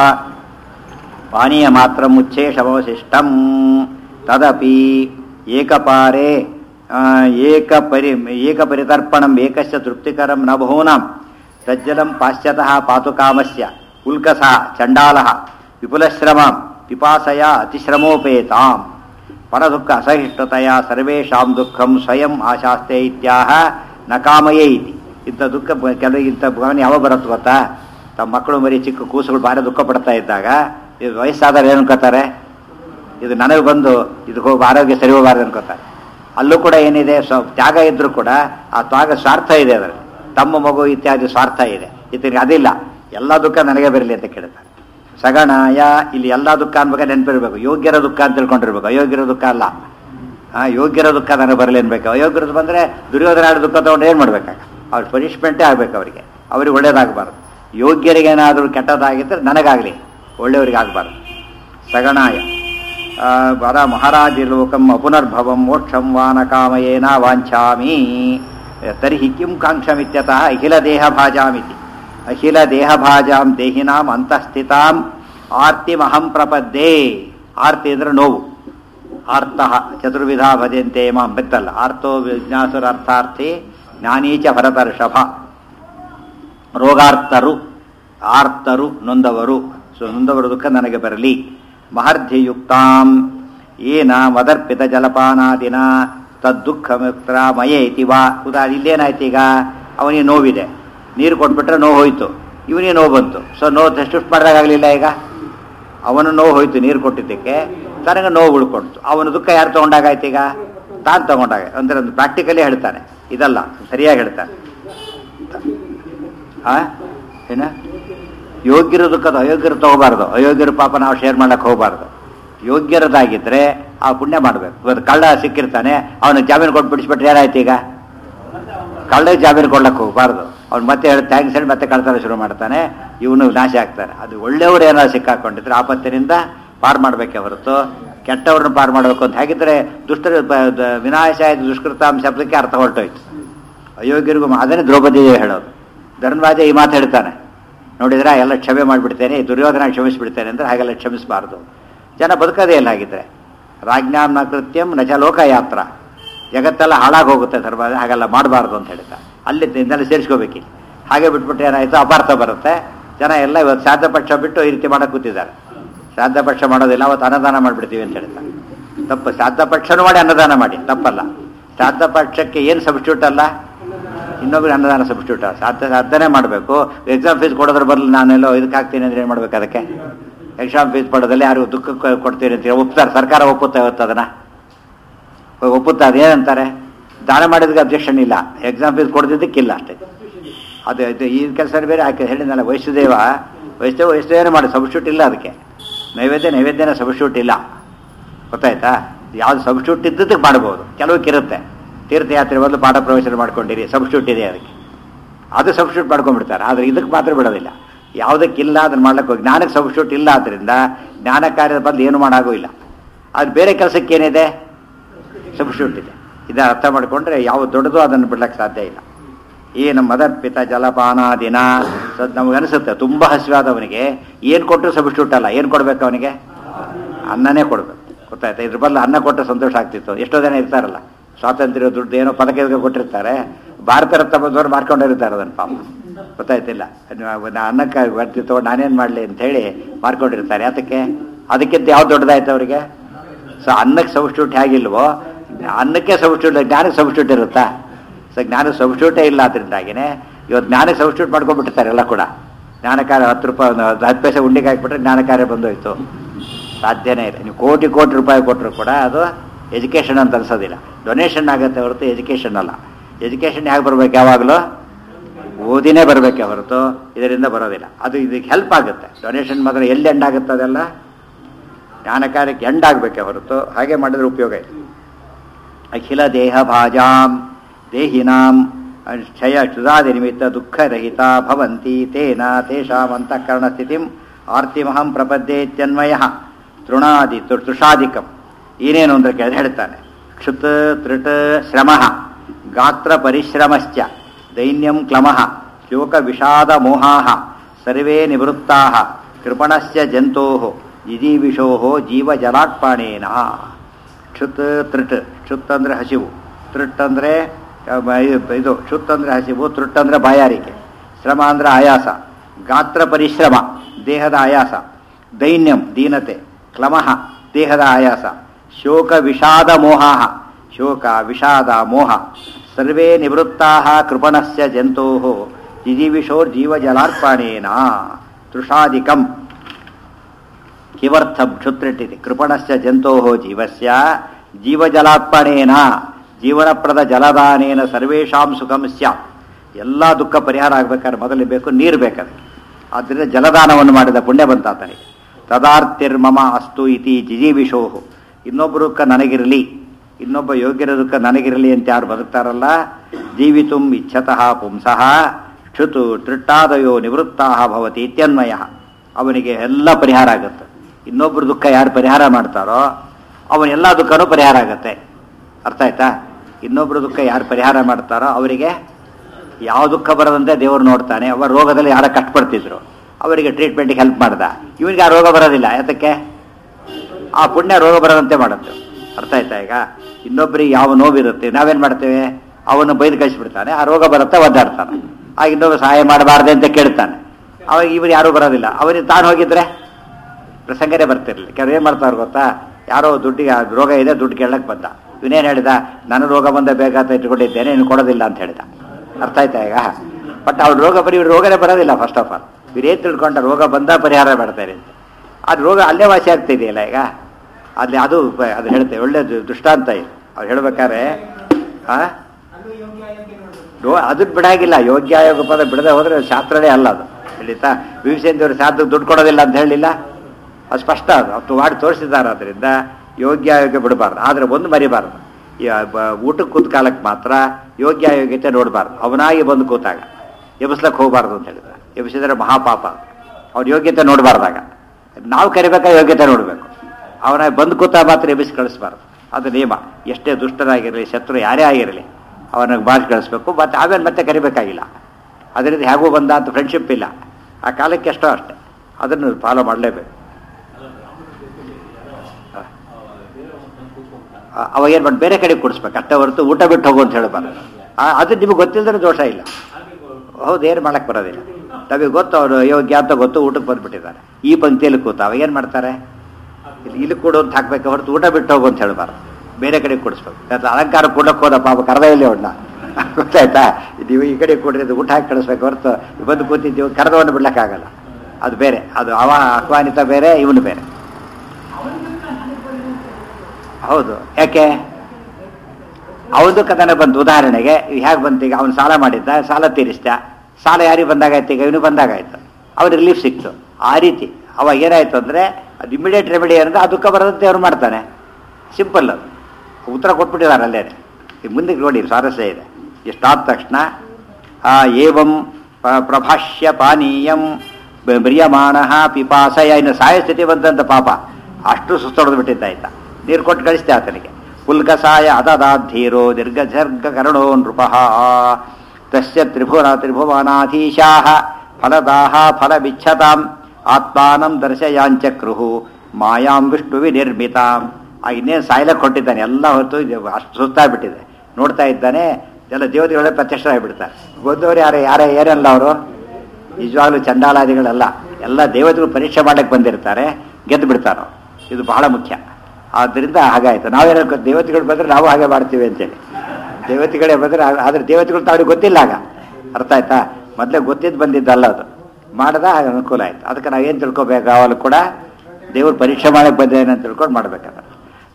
ಪಾನೀಯ ಮಾತ್ರ ಮುಚ್ಚೇಷವಶಿಷ್ಟಂ ತದಪಿ ಏಕಪಾರೆ ಆ, ಏಕಪರಿ ಏಕಪರಿತರ್ಪಣಂ ಏಕಸ್ಯ ತೃಪ್ತಿಕರಂ ನ ಬಹೂನಾಂ ತಜ್ಜಲಂ ಪಾಶ್ಚಾತಃ ಪಾತು ಕಾಮಸ್ಯ ಉಲ್ಕಸ ಚಂಡಾಲಃ ವಿಪುಲಶ್ರಮಾಂ ಪಿಪಾಸಯ ಅತಿಶ್ರಮೋಪೇತಾಂ ಪರದುಃಖ ಅಸಹಿಷ್ಣುತೆಯ ಸರ್ವೇಷಾಂ ದುಃಖಂ ಸ್ವಯಂ ಆಶಾಸ್ತೆ ಇತ್ಯಾಹ ನ ಕಾಮಯೇ ಇತಿ ಇಂಥ ದುಃಖ ಬ- ಕೆಲವು ಇಂಥ ಭಾವನೆ ಯಾವಾಗ ಬರುತ್ತೆ ಗೊತ್ತಾ ತಮ್ಮ ಮಕ್ಕಳು ಮರಿ ಚಿಕ್ಕ ಕೂಸುಗಳು ಭಾರಿ ದುಃಖ ಪಡ್ತಾ ಇದ್ದಾಗ ಇದು ವಯಸ್ಸಾದವ್ರು ಏನು ಅನ್ಕೋತಾರೆ ಇದು ನನಗೆ ಬಂದು ಇದಕ್ಕೆ ಹೋಗಿ ಆರೋಗ್ಯ ಸರಿ ಹೋಗಬಾರ್ದು ಅನ್ಕೋತಾರೆ ಅಲ್ಲೂ ಕೂಡ ಏನಿದೆ ಸ್ವ ತ್ಯಾಗ ಇದ್ರೂ ಕೂಡ ಆ ತ್ಯಾಗ ಸ್ವಾರ್ಥ ಇದೆ ಅದರಲ್ಲಿ ತಮ್ಮ ಮಗು ಇತ್ಯಾದಿ ಸ್ವಾರ್ಥ ಇದೆ ಇದಕ್ಕೆ ಅದಿಲ್ಲ ಎಲ್ಲ ದುಃಖ ನನಗೆ ಬರಲಿ ಅಂತ ಕೇಳ್ತಾರೆ ಸಗಣಾಯ ಇಲ್ಲಿ ಎಲ್ಲ ದುಃಖ ಅನ್ಬೇಕಾದ್ರೆ ನೆನಪಿರ್ಬೇಕು ಯೋಗ್ಯರ ದುಃಖ ಅಂತ ತಿಳ್ಕೊಂಡಿರ್ಬೇಕು ಅಯೋಗ್ಯರ ದುಃಖ ಅಲ್ಲ ಆ ಯೋಗ್ಯರ ದುಃಖ ನನಗೆ ಬರಲಿ ಅನ್ಬೇಕು ಅಯೋಗ್ಯರದ್ದು ಬಂದರೆ ದುರ್ಯೋಧನ ಆಡೋ ದುಃಖ ತಗೊಂಡು ಏನು ಮಾಡ್ಬೇಕಾಗ ಅವ್ರ ಪನಿಷ್ಮೆಂಟೇ ಆಗಬೇಕು ಅವರಿಗೆ ಅವ್ರಿಗೆ ಒಳ್ಳೇದಾಗಬಾರ್ದು ಯೋಗ್ಯರಿಗೇನಾದರೂ ಕೆಟ್ಟದಾಗಿದ್ದರೆ ನನಗಾಗಲಿ ಒಳ್ಳೆಯವರಿಗೆ ಆಗಬಾರ್ದು ಸಗಣಾಯ ಆ, ವರ ಮಹಾರಾಜಿರ್ಲೋಕಂ ಅಪುನರ್ಭವಂ ಮೋಕ್ಷಂ ವಾನ ಕಾಮಯೇನ ವಾಂಛಾಮಿ ತರ್ಹಿ ಕಿಂ ಕಾಂಕ್ಷಮಿತ್ಯತಃ ಅಖಿಲ ದೇಹ ಭಾಜಾಮಿತಿ ಅಖಿಲ ದೇಹ ಭಾಜಾಂ ದೇಹಿನಾಂ ಅಂತಸ್ಥಿತಾಂ ಆರ್ತಿಮಹಂ ಪ್ರಪದ್ಯೆ ಆರ್ತಿ ಅಂದ್ರೆ ನೋವು ಆರ್ತಃ ಚತುರ್ವಿಧ ಭಜಂತೆ ಮಾಂ ಬೆತ್ತಲ್ಲ ಆರ್ತೋ ವಿಜ್ಞಾಸುರ ಅರ್ಥಾರ್ಥಿ ಜ್ಞಾನೀಚ ಭರತರ್ಷಭ ರೋಗಾರ್ತರು ಆರ್ತರು ನೊಂದವರು ಸೊ ನೊಂದವರ ದುಃಖ ನನಗೆ ಬರಲಿ ಮಹರ್ಧಿಯುಕ್ತಾಂ ಏನ ಮದರ್ಪಿತ ಜಲಪಾನಾದಿನ ತದ್ದುಃಖ ಮಿತ್ರ ಮಯೇ ಇತಿ ವಾ ಉದಾ ಇಲ್ಲೇನಾಯ್ತು ಈಗ ಅವನಿಗೆ ನೋವಿದೆ ನೀರು ಕೊಟ್ಬಿಟ್ರೆ ನೋವು ಹೋಯ್ತು ಇವನಿಗೆ ನೋವು ಬಂತು ಸೊ ನೋವು ಟೆಸ್ಟ್ ಮಾಡಿದಾಗಲಿಲ್ಲ ಈಗ ಅವನು ನೋವು ಹೋಯ್ತು ನೀರು ಕೊಟ್ಟಿದ್ದಕ್ಕೆ ತನಗೆ ನೋವು ಉಳ್ಕೊಳ್ತು ಅವನ ದುಃಖ ಯಾರು ತಗೊಂಡಾಗಾಯ್ತು ಈಗ ತಾನು ತಗೊಂಡಾಗ ಅಂದ್ರೆ ಒಂದು ಪ್ರಾಕ್ಟಿಕಲಿ ಹೇಳ್ತಾನೆ ಇದಲ್ಲ ಸರಿಯಾಗಿ ಹೇಳ್ತಾನೆ ಆ ಏನ ಯೋಗ್ಯರ ದುಃಖದ ಅಯೋಗ್ಯರು ತಗೋಬಾರ್ದು ಅಯೋಗ್ಯರ ಪಾಪ ನಾವು ಶೇರ್ ಮಾಡಕ್ಕೆ ಹೋಗಬಾರ್ದು ಯೋಗ್ಯರದಾಗಿದ್ರೆ ಆ ಪುಣ್ಯ ಮಾಡಬೇಕು ಇವತ್ತು ಕಳ್ಳ ಸಿಕ್ಕಿರ್ತಾನೆ ಅವನು ಜಾಮೀನು ಕೊಟ್ಟು ಬಿಡಿಸ್ಬಿಟ್ರೆ ಏನಾಯ್ತು ಈಗ ಕಳ್ಳ ಜಾಮೀನು ಕೊಡ್ಲಕ್ಕೆ ಹೋಗಬಾರ್ದು ಅವ್ನು ಮತ್ತೆ ಹೇಳಿ ಥ್ಯಾಂಕ್ಸ್ ಹೇಳಿ ಮತ್ತೆ ಕಳ್ತನ ಶುರು ಮಾಡ್ತಾನೆ ಇವನು ನಾಶ ಆಗ್ತಾನೆ ಅದು ಒಳ್ಳೆಯವರು ಏನಾದ್ರು ಸಿಕ್ಕಾಕೊಂಡಿದ್ರೆ ಆಪತ್ತಿನಿಂದ ಪಾರು ಮಾಡಬೇಕೆ ಹೊರತು ಕೆಟ್ಟವ್ರನ್ನ ಪಾರು ಮಾಡಬೇಕು ಅಂತ ಹಾಗಿದ್ರೆ ದುಷ್ಟರ ಬ- ದ- ವಿನಾಶಾಯ ದುಷ್ಕೃತಾಂ ಶಬ್ದಕ್ಕೆ ಅರ್ಥ ಹೊರಟೋಯ್ತು ಅಯೋಗ್ಯರಿಗೂ ಮಾ- ಅದನ್ನೇ ದ್ರೌಪದಿ ಹೇಳೋದು ಧರ್ಮರಾಜ ಈ ಮಾತು ಹೇಳ್ತಾನೆ ನೋಡಿದ್ರೆ ಎಲ್ಲ ಕ್ಷಮೆ ಮಾಡಿಬಿಡ್ತೇನೆ ದುರ್ಯೋಧನ ಕ್ಷಮಿಸಿಬಿಡ್ತೇನೆ ಅಂದ್ರೆ ಹಾಗೆಲ್ಲ ಕ್ಷಮಿಸಬಾರ್ದು ಜನ ಬದುಕದೇ ಇಲ್ಲ ಹಾಗಿದ್ರೆ ರಾಜ್ಞಾಂ ನ ಕೃತ್ಯಂ ನಚ ಲೋಕಯಾತ್ರ ಜಗತ್ತೆಲ್ಲ ಹಾಳಾಗಿ ಹೋಗುತ್ತೆ ಧರ್ಮ ಹಾಗೆಲ್ಲ ಮಾಡಬಾರ್ದು ಅಂತ ಹೇಳ್ತಾ ಅಲ್ಲಿ ಇದನ್ನೆಲ್ಲ ಸೇರಿಸ್ಕೋಬೇಕಿಲ್ಲ ಹಾಗೆ ಬಿಟ್ಬಿಟ್ಟು ಏನಾಯಿತು ಅಪಾರ್ಥ ಬರುತ್ತೆ ಜನ ಎಲ್ಲ ಇವತ್ತು ಶ್ರಾದ್ದ ಪಕ್ಷ ಬಿಟ್ಟು ಈ ರೀತಿ ಮಾಡಕ್ಕೆ ಕೂತಿದ್ದಾರೆ ಶ್ರಾದ್ದ ಪಕ್ಷ ಮಾಡೋದಿಲ್ಲ ಅವತ್ತು ಅನ್ನದಾನ ಮಾಡಿಬಿಡ್ತೀವಿ ಅಂತ ಹೇಳ್ತಾರೆ ತಪ್ಪು ಶ್ರಾದ್ದ ಪಕ್ಷನೂ ಮಾಡಿ ಅನ್ನದಾನ ಮಾಡಿ ತಪ್ಪಲ್ಲ ಶ್ರಾದ್ದ ಪಕ್ಷಕ್ಕೆ ಏನು ಸಬ್ಸ್ಟ್ಯೂಟ್ ಅಲ್ಲ ಇನ್ನೊಬ್ರಿಗೆ ಅನ್ನದಾನ ಸಬ್ಸ್ಟ್ಯೂಟ್ ಸಾಧ್ಯ ಸಾಧನೆ ಮಾಡಬೇಕು ಎಕ್ಸಾಮ್ ಫೀಸ್ ಕೊಡೋದ್ರ ಬದಲು ನಾನೆಲ್ಲೋ ಇದಕ್ಕೆ ಹಾಕ್ತೀನಿ ಅಂದ್ರೆ ಏನು ಮಾಡ್ಬೇಕು ಅದಕ್ಕೆ ಎಕ್ಸಾಮ್ ಫೀಸ್ ಪಡೋದಲ್ಲಿ ಯಾರು ದುಃಖ ಕೊ- ಕೊಡ್ತೀನಿ ಅಂತ ಒಪ್ತಾರೆ ಸರ್ಕಾರ ಒಪ್ಪುತ್ತಾ ಇವತ್ತು ಅದನ್ನ ಒಪ್ಪುತ್ತಾ ಅದೇನಂತಾರೆ ದಾನ ಮಾಡಿದಕ್ಕೆ ಅಬ್ಜೆಕ್ಷನ್ ಇಲ್ಲ ಎಕ್ಸಾಮ್ ಫೀಸ್ ಕೊಡದಿದ್ದಕ್ಕಿಲ್ಲ ಅಷ್ಟೇ ಅದು ಇದು ಈ ಕೆಲಸ ಬೇರೆ ಆಕೆ ಹೇಳಿದ್ನಲ್ಲ ವೈಷ್ಣುದೇವ ವೈಷ್ಣವ ವೈಷ್ಣವೇನ ಮಾಡಿ ಸಬ್ಸ್ಟ್ಯೂಟ್ ಇಲ್ಲ ಅದಕ್ಕೆ ನೈವೇದ್ಯ ನೈವೇದ್ಯನ ಸಬ್ಸ್ಟ್ಯೂಟ್ ಇಲ್ಲ ಗೊತ್ತಾಯ್ತಾ ಯಾವ್ದು ಸಬ್ಸ್ಟ್ಯೂಟ್ ಇದ್ದದಕ್ಕೆ ಮಾಡ್ಬೋದು ಕೆಲವಕ್ಕಿರುತ್ತೆ ತೀರ್ಥಯಾತ್ರೆ ಬದಲು ಪಾಠ ಪ್ರವೇಶ ಮಾಡ್ಕೊಂಡಿರಿ ಸಬ್ಸ್ಟ್ಯೂಟ್ ಇದೆ ಅದಕ್ಕೆ ಅದು ಸಬ್ಸ್ಟ್ಯೂಟ್ ಮಾಡ್ಕೊಂಡ್ಬಿಡ್ತಾರೆ ಆದರೆ ಇದಕ್ಕೆ ಮಾತ್ರ ಬಿಡೋದಿಲ್ಲ ಯಾವುದಕ್ಕಿಲ್ಲ ಅದನ್ನು ಮಾಡ್ಲಿಕ್ಕೆ ಹೋಗಿ ಜ್ಞಾನಕ್ಕೆ ಸಬ್ಸ್ಟ್ಯೂಟ್ ಇಲ್ಲ ಆದ್ದರಿಂದ ಜ್ಞಾನ ಕಾರ್ಯದ ಬದಲು ಏನು ಮಾಡಾಗೂ ಇಲ್ಲ ಅದು ಬೇರೆ ಕೆಲಸಕ್ಕೆ ಏನಿದೆ ಸಬ್ಸ್ಟ್ಯೂಟ್ ಇದೆ ಇದನ್ನ ಅರ್ಥ ಮಾಡಿಕೊಂಡ್ರೆ ಯಾವ ದೊಡ್ಡದು ಅದನ್ನು ಬಿಡ್ಲಿಕ್ಕೆ ಸಾಧ್ಯ ಇಲ್ಲ ಏನು ಮದರ್ಪಿತ ಜಲಪಾನಾದಿನ ಸದ್ ನಮಗೆ ಅನಿಸುತ್ತೆ ತುಂಬ ಹಸಿವಾದವನಿಗೆ ಏನು ಕೊಟ್ಟರು ಸಬ್ಸ್ಟ್ಯೂಟ್ ಅಲ್ಲ ಏನು ಕೊಡ್ಬೇಕು ಅವನಿಗೆ ಅನ್ನನೇ ಕೊಡ್ಬೇಕು ಗೊತ್ತಾಯ್ತಾ ಇದ್ರ ಬದಲು ಅನ್ನ ಕೊಟ್ಟರೆ ಸಂತೋಷ ಆಗ್ತಿತ್ತು ಎಷ್ಟೋ ಜನ ಇರ್ತಾರಲ್ಲ ಸ್ವಾತಂತ್ರ್ಯ ದುಡ್ಡು ಏನೋ ಪದಕ ಗಿದಕ ಕೊಟ್ಟಿರ್ತಾರೆ ಭಾರತ ರತ್ನ ಬಂದವರು ಮಾರ್ಕೊಂಡಿರ್ತಾರೆ ಅದನ್ನು ಪಾಪ ಗೊತ್ತಾಯ್ತಿಲ್ಲ ನೀವು ನಾ ಅನ್ನಕ್ಕೆ ಬರ್ತಿತ್ತು ನಾನೇನು ಮಾಡಲಿ ಅಂತ ಹೇಳಿ ಮಾರ್ಕೊಂಡಿರ್ತಾರೆ ಅದಕ್ಕೆ ಅದಕ್ಕಿಂತ ಯಾವ್ದು ದೊಡ್ಡದಾಯ್ತು ಅವರಿಗೆ ಸೊ ಅನ್ನಕ್ಕೆ ಸಬ್ಸ್ಟ್ಯೂಟ್ ಹೇಗಿಲ್ವೋ ಅನ್ನಕ್ಕೆ ಸಬ್ಸ್ಟ್ಯೂಟ್ ಜ್ಞಾನಕ್ಕೆ ಸಬ್ಸ್ಟ್ಯೂಟ್ ಇರುತ್ತಾ ಸೊ ಜ್ಞಾನಕ್ಕೆ ಸಬ್ಸ್ಟ್ಯೂಟೇ ಇಲ್ಲ ಅದರಿಂದಾಗಿನೇ ಇವತ್ತು ಜ್ಞಾನಕ್ಕೆ ಸಬ್ಸ್ಟ್ಯೂಟ್ ಮಾಡ್ಕೊಂಡ್ಬಿಟ್ಟಿರ್ತಾರೆ ಎಲ್ಲ ಕೂಡ ಜ್ಞಾನಕಾರ್ಯ ಹತ್ತು ರೂಪಾಯಿ ಒಂದು ಹತ್ತು ಪೈಸೆ ಉಂಡಿಗೆ ಹಾಕ್ಬಿಟ್ರೆ ಜ್ಞಾನಕಾರ್ಯ ಬಂದೋಯ್ತು ಸಾಧ್ಯನೇ ಇಲ್ಲ ನೀವು ಕೋಟಿ ಕೋಟಿ ರೂಪಾಯಿ ಕೊಟ್ಟರು ಕೂಡ ಅದು ಎಜುಕೇಷನ್ ಅಂತ ಅನ್ಸೋದಿಲ್ಲ ಡೊನೇಷನ್ ಆಗುತ್ತೆ ಹೊರತು ಎಜುಕೇಷನ್ ಅಲ್ಲ ಎಜುಕೇಷನ್ ಯಾಕೆ ಬರ್ಬೇಕು ಯಾವಾಗಲೂ ಓದಿನೇ ಬರಬೇಕೆ ಹೊರತು ಇದರಿಂದ ಬರೋದಿಲ್ಲ ಅದು ಇದಕ್ಕೆ ಹೆಲ್ಪ್ ಆಗುತ್ತೆ ಡೊನೇಷನ್ ಮಾತ್ರ ಎಲ್ಲಿ ಎಂಡ್ ಆಗುತ್ತೆ ಅದೆಲ್ಲ ಜ್ಞಾನ ಕಾರ್ಯಕ್ಕೆ ಎಂಡ್ ಆಗಬೇಕೆ ಹೊರತು ಹಾಗೆ ಮಾಡಿದ್ರೆ ಉಪಯೋಗ ಇದೆ ಅಖಿಲ ದೇಹ ಭಾಜಾಂ ದೇಹಿನಾಂ ಕ್ಷಯ ಕ್ಷುದಾದಿ ನಿಮಿತ್ತ ದುಃಖರಹಿತ ಭವಂತಿ ತೇನ ತೇಷಾಂ ಅಂತಃಕರಣ ಸ್ಥಿತಿಂ ಆರ್ತಿಮಹಂ ಪ್ರಪದ್ಯೇತ್ಯನ್ವಯ ತೃಣಾದಿ ತು- ತೃಷಾದಿಕಂ ಏನೇನು ಅಂದ್ರೆ ಕೇಳಿದ್ರೆ ಹೇಳ್ತಾನೆ ಕ್ಷುತ್ ತೃಟ್ ಶ್ರಮ ಗಾತ್ರ ಪರಿಶ್ರಮಶ್ಚ ದೈನ್ಯಂ ಕ್ಲಮಃ ಶ್ಲೋಕ ವಿಷಾದ ಮೋಹಾ ಸರ್ವೇ ನಿವೃತ್ತಾ ಕೃಪಣಸ್ಯ ಜಂತೋ ಜಿಜೀವಿಷೋ ಜೀವಜಲಾಟ್ಪಾಣೇನ ಕ್ಷುತ್ ತೃಟ್ ಕ್ಷುತ್ ಅಂದ್ರೆ ಹಸಿವು ತೃಟ್ ಅಂದ್ರೆ ಆ, ಬ- ಇದು- ಇದು ಕ್ಷುತ್ ಅಂದ್ರೆ ಹಸಿವು ತೃಟ್ ಅಂದ್ರೆ ಬಾಯಾರಿಕೆ ಶ್ರಮ ಅಂದ್ರೆ ಆಯಾಸ ಗಾತ್ರ ಪರಿಶ್ರಮ ದೇಹದ ಆಯಾಸ ದೈನ್ಯಂ ದೀನತೆ ಕ್ಲಮಃ ದೇಹದ ಆಯಾಸ ಶೋಕ ವಿಷಾದ ಮೋಹ ಶೋಕ ವಿಷಾದ ಮೋಹ ಸರ್ವೇ ನಿವೃತ್ತಾ ಕೃಪಣಸ್ಯ ಜಂತೋ ಜಿಜೀವಿಷೋರ್ಜೀವಜಲಾರ್ಪಣೇನ ತೃಷಾದಿಕಂ ಕಿವರ್ಥಂ ಕ್ಷುತ್ರಿಟ್ಟಿದೆ ಕೃಪಣಸ್ಯ ಜಂತೋ ಜೀವಸ್ಯ ಜೀವಜಲಾರ್ಪಣೇನ ಜೀವನಪ್ರದ ಜಲದಾನೇನ ಸರ್ವೇಷಾಂ ಸುಖಂ ಸ್ಯಾತ್ ಎಲ್ಲ ದುಃಖ ಪರಿಹಾರ ಆಗ್ಬೇಕಾದ್ರೆ ಮೊದಲು ಬೇಕು ನೀರು ಬೇಕದಕ್ಕೆ ಆದ್ದರಿಂದ ಜಲದಾನವನ್ನು ಮಾಡಿದ ಪುಣ್ಯ ಬಂತ ಆತನಿಗೆ ತದಾರ್ತಿರ್ಮಮ ಅಸ್ತು ಇತಿ ಜಿಜೀವಿಷೋ ಇನ್ನೊಬ್ಬರು ದುಃಖ ನನಗಿರಲಿ ಇನ್ನೊಬ್ಬ ಯೋಗ್ಯರ ದುಃಖ ನನಗಿರಲಿ ಅಂತ ಯಾರು ಬದುಕ್ತಾರಲ್ಲ ಜೀವಿತುಂ ಇಚ್ಛತಃ ಪುಂಸಃ ಕ್ಷುತು ತೃಟ್ಟಾದಯೋ ನಿವೃತ್ತಾ ಭವತಿ ಇತ್ಯನ್ವಯ ಅವನಿಗೆ ಎಲ್ಲ ಪರಿಹಾರ ಆಗುತ್ತೆ ಇನ್ನೊಬ್ಬರು ದುಃಖ ಯಾರು ಪರಿಹಾರ ಮಾಡ್ತಾರೋ ಅವನ ಎಲ್ಲ ದುಃಖನೂ ಪರಿಹಾರ ಆಗುತ್ತೆ ಅರ್ಥ ಆಯ್ತಾ ಇನ್ನೊಬ್ಬರು ದುಃಖ ಯಾರು ಪರಿಹಾರ ಮಾಡ್ತಾರೋ ಅವರಿಗೆ ಯಾವ ದುಃಖ ಬರದಂತೆ ದೇವರು ನೋಡ್ತಾನೆ ಅವರ ರೋಗದಲ್ಲಿ ಯಾರ ಕಷ್ಟಪಡ್ತಿದ್ರು ಅವರಿಗೆ ಟ್ರೀಟ್ಮೆಂಟ್ಗೆ ಹೆಲ್ಪ್ ಮಾಡ್ದ ಇವನಿಗೆ ಆ ರೋಗ ಬರೋದಿಲ್ಲ ಯಾತಕ್ಕೆ ಆ ಪುಣ್ಯ ರೋಗ ಬರದಂತೆ ಮಾಡುತ್ತೆ ಅರ್ಥ ಆಯ್ತಾ ಈಗ ಇನ್ನೊಬ್ಬರಿಗೆ ಯಾವ ನೋವಿರುತ್ತೆ ನಾವೇನ್ ಮಾಡ್ತೇವೆ ಅವನು ಬೈದು ಕಳಿಸ್ಬಿಡ್ತಾನೆ ಆ ರೋಗ ಬರುತ್ತೆ ಒದ್ದಾಡ್ತಾನೆ ಆಗ ಇನ್ನೊಬ್ಬರು ಸಹಾಯ ಮಾಡಬಾರ್ದೆ ಅಂತ ಕೇಳ್ತಾನೆ ಅವಾಗ ಇವರು ಯಾರೂ ಬರೋದಿಲ್ಲ ಅವನಿಗೆ ತಾನು ಹೋಗಿದ್ರೆ ಪ್ರಸಂಗನೇ ಬರ್ತಿರ್ಲಿಲ್ಲ ಕೆಲವ್ರು ಏನು ಮಾಡ್ತಾರೆ ಗೊತ್ತಾ ಯಾರೋ ದುಡ್ಡಿಗೆ ಆ ರೋಗ ಇದೆ ದುಡ್ಡು ಕೇಳಕ್ ಬಂದ ಇವನೇನು ಹೇಳಿದ ನನ್ನ ರೋಗ ಬಂದ ಬೇಗ ಅಂತ ಇಟ್ಕೊಂಡಿದ್ದೇನೆ ನೀನು ಕೊಡೋದಿಲ್ಲ ಅಂತ ಹೇಳಿದ ಅರ್ಥ ಆಯ್ತಾ ಈಗ ಬಟ್ ಅವ್ರ ರೋಗ ಬರೀ ಇವ್ರ ರೋಗನೇ ಬರೋದಿಲ್ಲ ಫಸ್ಟ್ ಆಫ್ ಆಲ್ ಇವ್ರೇನು ತಿಳ್ಕೊಂಡ ರೋಗ ಬಂದ ಪರಿಹಾರ ಮಾಡ್ತಾರೆ ಅಂತ ಅದು ರೋಗ ಅಲ್ಲೇ ವಾಸಿ ಆಗ್ತಿದೆಯಲ್ಲ ಈಗ ಅಲ್ಲಿ ಅದು ಪ- ಅದು ಹೇಳ್ತೇವೆ ಒಳ್ಳೆ ದು- ದೃಷ್ಟಾಂತ ಇದು ಅವ್ರು ಹೇಳ್ಬೇಕಾದ್ರೆ ಆ ರೋ- ಅದನ್ನ ಬಿಡಾಗಿಲ್ಲ ಯೋಗ್ಯ ಆಯೋಗ ಪದ ಬಿಡದೆ ಹೋದ್ರೆ ಶಾಸ್ತ್ರನೇ ಅಲ್ಲ ಅದು ಹೇಳಿತಾ ವಿಭೀಷಣದೇವರು ಶಾಸ್ತ್ರಕ್ಕೆ ದುಡ್ಡು ಕೊಡೋದಿಲ್ಲ ಅಂತ ಹೇಳಿಲ್ಲ ಅದು ಸ್ಪಷ್ಟ ಅದು ಅದು ಮಾಡಿ ತೋರಿಸಿದ್ದಾರೆ ಅದರಿಂದ ಯೋಗ್ಯ ಆಯೋಗ್ಯ ಬಿಡಬಾರ್ದು ಆದರೆ ಒಂದು ಮರಿಬಾರ್ದು ಈ ಬ- ಊಟಕ್ಕೆ ಕೂತ ಕಾಲಕ್ಕೆ ಮಾತ್ರ ಯೋಗ್ಯ ಆಯೋಗ್ಯತೆ ನೋಡಬಾರ್ದು ಅವನಾಗಿ ಬಂದು ಕೂತಾಗ ಎಬ್ಸ್ಲಕ್ಕೆ ಹೋಗಬಾರ್ದು ಅಂತ ಹೇಳಿದ ಎಬ್ಸಿದ್ರೆ ಮಹಾಪಾಪ ಅವ್ರ ಯೋಗ್ಯತೆ ನೋಡಬಾರ್ದಾಗ ನಾವು ಕರಿಬೇಕಾ ಯೋಗ್ಯತೆ ನೋಡಬೇಕು ಅವನ ಬಂದು ಕೂತ ಮಾತ್ರ ಎಬ್ಬಿಸಿ ಕಳಿಸ್ಬಾರ್ದು ಅದು ನಿಯಮ ಎಷ್ಟೇ ದುಷ್ಟನಾಗಿರಲಿ ಶತ್ರು ಯಾರೇ ಆಗಿರಲಿ ಅವನಿಗೆ ಬಾಜ್ ಕಳಿಸ್ಬೇಕು ಮತ್ತೆ ಆಮೇಲೆ ಮತ್ತೆ ಕರಿಬೇಕಾಗಿಲ್ಲ ಅದರಿಂದ ಹೇಗೂ ಬಂದ ಅಂತ ಫ್ರೆಂಡ್ಶಿಪ್ ಇಲ್ಲ ಆ ಕಾಲಕ್ಕೆ ಎಷ್ಟೋ ಅಷ್ಟೇ ಅದನ್ನು ಫಾಲೋ ಮಾಡಲೇಬೇಕು ಅವಾಗ ಏನು ಮಾಡಿ ಬೇರೆ ಕಡೆ ಕೊಡಿಸ್ಬೇಕು ಅಷ್ಟೇ ಹೊರತು ಊಟ ಬಿಟ್ಟು ಹೋಗು ಅಂತ ಹೇಳಬಾರ್ದು ಆ- ಅದು ನಿಮಗೆ ಗೊತ್ತಿಲ್ಲದ್ರೆ ದೋಷ ಇಲ್ಲ ಹೌದು ಏನು ಮಾಡಕ್ಕೆ ಬರೋದಿಲ್ಲ ನಮಗೆ ಗೊತ್ತು ಅವರು ಯೋಗ್ಯ ಅಂತ ಗೊತ್ತು ಊಟಕ್ಕೆ ಬಂದ್ಬಿಟ್ಟಿದ್ದಾರೆ ಈ ಪಂಕ್ತಿಯಲ್ಲಿ ಕೂತ ಅವಾಗ ಏನು ಮಾಡ್ತಾರೆ ಇಲ್ಲಿ ಇಲ್ಲಿ ಕೊಡು ಅಂತ ಹಾಕ್ಬೇಕು ಹೊರತು ಊಟ ಬಿಟ್ಟು ಹೋಗು ಅಂತ ಹೇಳಬಾರ್ದು ಬೇರೆ ಕಡೆ ಕೊಡಿಸ್ಬೇಕು ಯಾಕಂದ್ರೆ ಅಲಂಕಾರ ಕೊಡಕ್ಕೆ ಹೋದ ಪಾಪ ಕರೆದ ಇಲ್ಲಿ ಅವನ್ನ ಗೊತ್ತಾಯ್ತಾ ನೀವು ಈ ಕಡೆ ಕೊಡ್ರಿ ಅದು ಊಟ ಹಾಕಿ ಕಳಿಸ್ಬೇಕು ಹೊರತು ಬಂದು ಕೂತಿದ್ದೀವಿ ಕರೆದವನ್ನು ಬಿಡ್ಲಿಕ್ಕಾಗಲ್ಲ ಅದು ಬೇರೆ ಅದು ಅವ ಆಹ್ವಾನಿತ ಬೇರೆ ಇವನು ಬೇರೆ ಹೌದು ಯಾಕೆ ಅವನು ಕಥನ ಬಂತು ಉದಾಹರಣೆಗೆ ಹೇಗೆ ಬಂತು ಈಗ ಅವನು ಸಾಲ ಮಾಡಿದ್ದ ಸಾಲ ತೀರಿಸ್ದ ಸಾಲ ಯಾರಿಗೆ ಬಂದಾಗಾಯ್ತು ಈಗ ಇವನು ಬಂದಾಗಾಯ್ತು ಅವ್ರಿಗೆ ರಿಲೀಫ್ ಸಿಕ್ತು ಆ ರೀತಿ ಅವಾಗ ಏನಾಯ್ತು ಅಂದರೆ ಅದು ಇಮಿಡಿಯೇಟ್ ರೆಮಿಡಿ ಏನಂದ್ರೆ ಆ ದುಃಖ ಬರೋದಂತೆ ಅವ್ರು ಮಾಡ್ತಾನೆ ಸಿಂಪಲ್ ಅದು ಉತ್ತರ ಕೊಟ್ಬಿಟ್ಟಿದ್ದಾರೆ ಅಲ್ಲೇ ಈಗ ಮುಂದಕ್ಕೆ ನೋಡಿ ಸ್ವಾರಸ್ಯ ಇದೆ ಎಷ್ಟಾದ ತಕ್ಷಣ ಆ ಏವಂ ಪ- ಪ್ರಭಾಷ್ಯ ಪಾನೀಯಂ ಬ- ಮ್ರಿಯಮಾಣ ಪಿಪಾಸಯ ಇನ್ನು ಸಾಯ ಸ್ಥಿತಿ ಬಂದಂತ ಪಾಪ ಅಷ್ಟು ಸುಸ್ತೊಡೆದು ಬಿಟ್ಟಿದ್ದ ಆಯ್ತಾ ನೀರು ಕೊಟ್ಟು ಕಳಿಸ್ತೆ ಆತನಿಗೆ ಪುಲ್ಕಸಾಯ ಅದದಾಧೀರೋ ದೀರ್ಘರ್ಘ ಕರಣೋ ನೃಪಃ ತಸ್ಯ ತ್ರಿಭುವನ ತ್ರಿಭುವನಾಧೀಶಾ ಫಲದಾಹ ಫಲವಿಚ್ಛತಾಂ ಆತ್ಮಾನಂ ದರ್ಶಯಾಂಚಕ್ರುಹು ಮಾಯಾಂ ವಿಷ್ಣು ವಿನಿರ್ಮಿತಾಂ ಆ ಇನ್ನೇನು ಸಾಯ್ಲಕ್ಕೆ ಹೊಟ್ಟಿದ್ದಾನೆ ಎಲ್ಲ ಹೊತ್ತು ಇದು ಅಷ್ಟು ಸುಸ್ತಾಗ್ಬಿಟ್ಟಿದೆ ನೋಡ್ತಾ ಇದ್ದಾನೆ ಎಲ್ಲ ದೇವತೆಗಳೇ ಪ್ರತ್ಯಕ್ಷ ಆಗಿಬಿಡ್ತಾರೆ ಬಂದವರು ಯಾರೇ ಯಾರೇ ಏನಲ್ಲ ಅವರು ನಿಜವಾಗ್ಲೂ ಚಂಡಾಲಾದಿಗಳಲ್ಲ ಎಲ್ಲ ದೇವತೆಗಳು ಪರೀಕ್ಷೆ ಮಾಡಕ್ಕೆ ಬಂದಿರ್ತಾರೆ ಗೆದ್ದು ಬಿಡ್ತಾರೋ ಇದು ಬಹಳ ಮುಖ್ಯ ಆದ್ದರಿಂದ ಹಾಗಾಯ್ತು ನಾವೇನೋ ದೇವತೆಗಳು ಬಂದ್ರೆ ನಾವು ಹಾಗೆ ಮಾಡ್ತೀವಿ ಅಂತೇಳಿ ದೇವತೆಗಳೇ ಬಂದ್ರೆ ಆ- ಆದ್ರೆ ದೇವತೆಗಳು ಅವ್ರಿಗೆ ಗೊತ್ತಿಲ್ಲ ಆಗ ಅರ್ಥ ಆಯ್ತಾ ಮೊದಲೇ ಗೊತ್ತಿದ್ದು ಬಂದಿದ್ದಲ್ಲ ಅದು ಮಾಡದ ಆಗ ಅನುಕೂಲ ಆಯ್ತು ಅದಕ್ಕೆ ನಾವೇನು ತಿಳ್ಕೊಬೇಕು ಅವಳು ಕೂಡ ದೇವ್ರು ಪರೀಕ್ಷೆ ಮಾಡಕ್ಕೆ ಬಂದೇನೆ ಅಂತ ತಿಳ್ಕೊಂಡು ಮಾಡ್ಬೇಕಾದ್ರೆ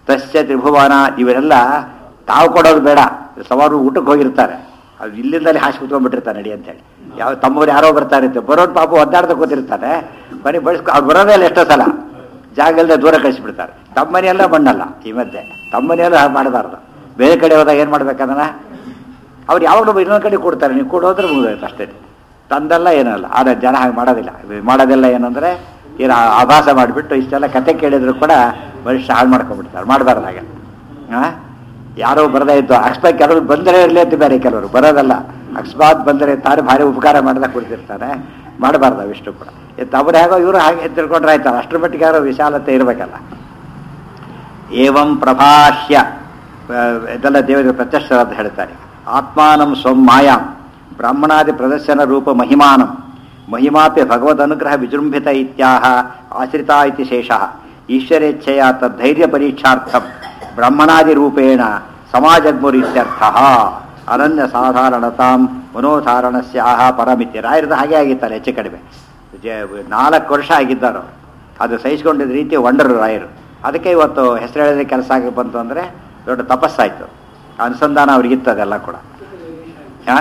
ತಸ್ಯ ತ್ರಿಭುವನ ಇವೆಲ್ಲ ತಾವು ಕೊಡೋದು ಬೇಡ ಸವಾರು ಊಟಕ್ಕೆ ಹೋಗಿರ್ತಾರೆ ಅದು ಇಲ್ಲಿಂದಲೇ ಹಾಸಿ ಕುತ್ಕೊಂಡ್ಬಿಟ್ಟಿರ್ತಾನೆ ನಡಿ ಅಂತೇಳಿ ಯಾವ ತಮ್ಮವ್ರು ಯಾರೋ ಬರ್ತಾ ಇರುತ್ತೆ ಬರೋದು ಪಾಪ ಒದ್ದಾಡ್ತಾ ಕೂತಿರ್ತಾನೆ ಬರೀ ಬಳಸ್ಕೊ ಅವ್ರು ಬರೋದೇ ಇಲ್ಲ ಎಷ್ಟೋ ಸಲ ಜಾಗ ಇಲ್ಲದೆ ದೂರ ಕಳಿಸ್ಬಿಡ್ತಾರೆ ತಮ್ಮ ಮನೆಯೆಲ್ಲ ಮಣ್ಣಲ್ಲ ಈ ಮಧ್ಯೆ ತಮ್ಮ ಮನೆಯಲ್ಲೂ ಹಾಗೆ ಮಾಡಬಾರ್ದು ಬೇರೆ ಕಡೆ ಹೋದಾಗ ಏನು ಮಾಡ್ಬೇಕಂದ್ರೆ ಅವ್ರು ಯಾವಾಗಲೂ ಇನ್ನೊಂದು ಕಡೆ ಕೊಡ್ತಾರೆ ನೀವು ಕೊಡೋದ್ರೆ ಮುಗಿದೋಯ್ತು ಅಷ್ಟೇ ತಂದೆಲ್ಲ ಏನಲ್ಲ ಆದರೆ ಜನ ಹಾಗೆ ಮಾಡೋದಿಲ್ಲ ಇದು ಮಾಡೋದೆಲ್ಲ ಏನಂದರೆ ಏನು ಆಭಾಸ ಮಾಡಿಬಿಟ್ಟು ಇಷ್ಟೆಲ್ಲ ಕತೆ ಕೇಳಿದ್ರು ಕೂಡ ಮನುಷ್ಯ ಹಾಳು ಮಾಡ್ಕೊಂಡ್ಬಿಡ್ತಾರೆ ಮಾಡಬಾರ್ದು ಹಾಗೆ ಹಾಂ ಯಾರೋ ಬರದೇ ಇದ್ದು ಅಕಸ್ಮಾತ್ ಕೆಲವರು ಬಂದರೆ ಇರಲಿ ಅಂತ ಬೇರೆ ಕೆಲವರು ಬರೋದಲ್ಲ ಅಕಸ್ಮಾತ್ ಬಂದರೆ ತಾನು ಭಾರಿ ಉಪಕಾರ ಮಾಡಿದಾಗ ಕೊಡ್ತಿರ್ತಾನೆ ಮಾಡಬಾರ್ದು ಅವಿಷ್ಟು ಕೂಡ ಎತ್ತು ಅವ್ರು ಹೇಗೋ ಇವರು ಹಾಗೆ ತಿಳ್ಕೊಂಡ್ರೆ ಆಯ್ತಲ್ಲ ಅಷ್ಟರ ಮಟ್ಟಿಗೆ ಯಾರೋ ವಿಶಾಲತೆ ಇರಬೇಕಲ್ಲ ಏವಂ ಪ್ರಭಾಷ್ಯ ಆ, ಇದೆಲ್ಲ ದೇವರ ಪ್ರತ್ಯಕ್ಷ ಅಂತ ಹೇಳ್ತಾರೆ ಆತ್ಮಾನಂ ಸ್ವಂ ಮಾಯಾಂ ಬ್ರಾಹ್ಮಣಾದಿ ಪ್ರದರ್ಶನ ರೂಪ ಮಹಿಮಾನಂ ಮಹಿಮಾಪಿ ಭಗವದ್ ಅನುಗ್ರಹ ವಿಜೃಂಭಿತ ಇತ್ಯಾಹ ಆಶ್ರಿತ ಇತಿ ಶೇಷಃ ಈಶ್ವರೇಚ್ಛೆಯ ತದ್ಧೈರ್ಯ ಪರೀಕ್ಷಾರ್ಥಂ ಬ್ರಾಹ್ಮಣಾದಿ ರೂಪೇಣ ಸಮಾಜಗ್ಮುರಿತ್ಯರ್ಥ ಅನನ್ಯ ಸಾಧಾರಣತಾಂ ಮನೋಧಾರಣಸ್ಯಾಹ ಪರಮಿತಿ ರಾಯರದ ಹಾಗೆ ಆಗಿತ್ತಾರೆ ಹೆಚ್ಚು ಕಡಿಮೆ ಜ- ನಾಲ್ಕು ವರ್ಷ ಆಗಿದ್ದರು ಅದು ಸಹಿಸ್ಕೊಂಡಿದ್ದ ರೀತಿ ವಂಡರು ರಾಯರು ಅದಕ್ಕೆ ಇವತ್ತು ಹೆಸರು ಹೇಳಿದ್ರೆ ಕೆಲಸ ಆಗಿ ಬಂತು ಅಂದರೆ ದೊಡ್ಡ ತಪಸ್ಸಾಯಿತು ಅನುಸಂಧಾನ ಅವ್ರಿಗಿತ್ತು ಅದೆಲ್ಲ ಕೂಡ ಹಾ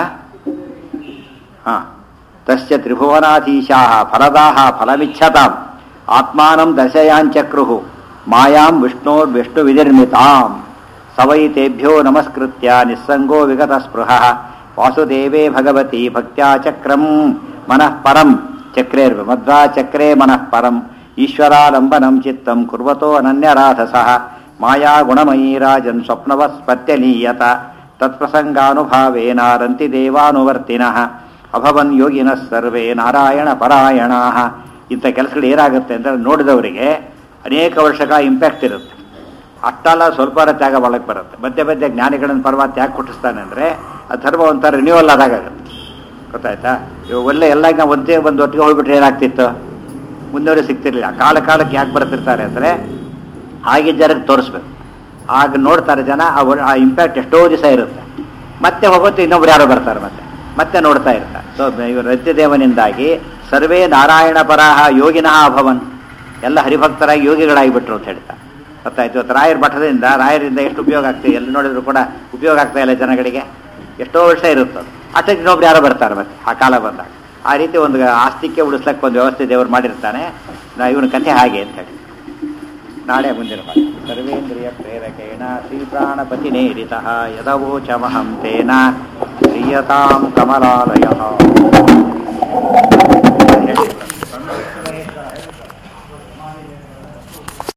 ಹಾಂ ತಸ್ಯ ತ್ರಿಭುವನಾಧೀಶಾ ಫಲದಾಹ ಫಲಮಿಚ್ಛತಾಂ ಆತ್ಮಾನಂ ದಶಯಾಂಚಕ್ರು ಮಾಯಾಂ ವಿಷ್ಣೋರ್ ವಿಷ್ಣು ವಿನಿರ್ಮಿತಾಂ ಸವೈ ತೇಭ್ಯೋ ನಮಸ್ಕೃತ್ಯ ನಿಸ್ಸಂಗೋ ವಿಗತ ಸ್ಪೃಹ ವಾಸುದೇವೇ ಭಗವತಿ ಭಕ್ತ್ಯಾ ಚಕ್ರಂ ಮನಃ ಪರಂ ಚಕ್ರೇರ್ ಮಧ್ವಾ ಚಕ್ರೇ ಮನಃ ಪರಂ ಈಶ್ವರಾಲಂಬನಂ ಚಿತ್ತಂ ಕುರ್ವತೋ ಅನನ್ಯರಾಧಸಃ ಮಾಯಾ ಗುಣಮಯೀ ರಾಜನ್ ಸ್ವಪ್ನವಸ್ಪತ್ಯಲೀಯತ ತತ್ಪ್ರಸಂಗಾನುಭಾವೇನಾರಂತಿ ದೇವಾನುವರ್ತಿನಃ ಅಭವನ್ ಯೋಗಿನಃ ಸರ್ವೇ ನಾರಾಯಣ ಪರಾಯಣಾಃ ಇಂಥ ಕೆಲಸಗಳು ಏನಾಗುತ್ತೆ ಅಂದರೆ ನೋಡಿದವರಿಗೆ ಅನೇಕ ವರ್ಷಗಳ ಇಂಪ್ಯಾಕ್ಟ್ ಇರುತ್ತೆ ಅಷ್ಟಲ್ಲ ಸ್ವಲ್ಪ ತ್ಯಾಗ ಒಳಗೆ ಬರುತ್ತೆ ಮಧ್ಯೆ ಮಧ್ಯೆ ಜ್ಞಾನಿಗಳನ್ನು ಪರಮಾತ್ಮ ಯಾಕೆ ಹುಟ್ಟಿಸ್ತಾನೆ ಅಂದರೆ ಆ ಧರ್ಮ ಒಂಥರ ರಿನ್ಯೂವಲ್ ಆದಾಗುತ್ತೆ ಗೊತ್ತಾಯ್ತಾ ಇವಾಗ ಒಳ್ಳೆ ಎಲ್ಲ ನಾವು ಒಂದೇ ಒಂದು ಒಟ್ಟಿಗೆ ಹೋಗ್ಬಿಟ್ರೆ ಏನಾಗ್ತಿತ್ತು ಮುಂದೆವರೆ ಸಿಗ್ತಿರ್ಲಿಲ್ಲ ಕಾಲ ಕಾಲಕ್ಕೆ ಯಾಕೆ ಬರ್ತಿರ್ತಾರೆ ಅಂದರೆ ಆಗಿದ್ದ ಜನಕ್ಕೆ ತೋರಿಸ್ಬೇಕು ಆಗ ನೋಡ್ತಾರೆ ಜನ ಆ ಒ- ಆ ಇಂಪ್ಯಾಕ್ಟ್ ಎಷ್ಟೋ ದಿವಸ ಇರುತ್ತೆ ಮತ್ತೆ ಹೋಗುತ್ತೆ ಇನ್ನೊಬ್ರು ಯಾರೋ ಬರ್ತಾರೆ ಮತ್ತೆ ಮತ್ತೆ ನೋಡ್ತಾ ಇರ್ತಾರೆ ಸೊ ಇವರು ರತ್ಯದೇವನಿಂದಾಗಿ ಸರ್ವೇ ನಾರಾಯಣ ಪರಾಹ ಯೋಗಿನಃ ಅಭವನ್ ಎಲ್ಲ ಹರಿಭಕ್ತರಾಗಿ ಯೋಗಿಗಳಾಗಿಬಿಟ್ರು ಅಂತ ಹೇಳ್ತಾರೆ ಗೊತ್ತಾಯ್ತು ಇವತ್ತು ರಾಯರ ಮಠದಿಂದ ರಾಯರಿಂದ ಎಷ್ಟು ಉಪಯೋಗ ಆಗ್ತದೆ ಎಲ್ಲಿ ನೋಡಿದ್ರು ಕೂಡ ಉಪಯೋಗ ಆಗ್ತಾ ಇಲ್ಲ ಜನಗಳಿಗೆ ಎಷ್ಟೋ ವರ್ಷ ಇರುತ್ತೆ ಅದು ಅಷ್ಟಕ್ಕೆ ಇನ್ನೊಬ್ರು ಯಾರೋ ಬರ್ತಾರೆ ಮತ್ತೆ ಆ ಕಾಲ ಬಂದಾಗ ಆ ರೀತಿ ಒಂದು ಆಸ್ತಿಕ್ಕೆ ಉಳಿಸ್ಲಕ್ಕೆ ಒಂದು ವ್ಯವಸ್ಥೆ ದೇವರು ಮಾಡಿರ್ತಾನೆ ನಾ ಇವನ ಕಥೆ ಹಾಗೆ ಅಂತ ಹೇಳಿ ನಾಳೆ ಮುಂದಿನ ಪಾಠ ಸರ್ವೇಂದ್ರಿಯ ಪ್ರೇರಕೇಣ ಶ್ರೀ ಪ್ರಾಣಪತಿ ನೇರಿತ ಯದವೋಚಮಹಂ ತೇನ ಕ್ರಿಯತಾಂ ಕಮಲಾಲಯ ಹೇಳಿ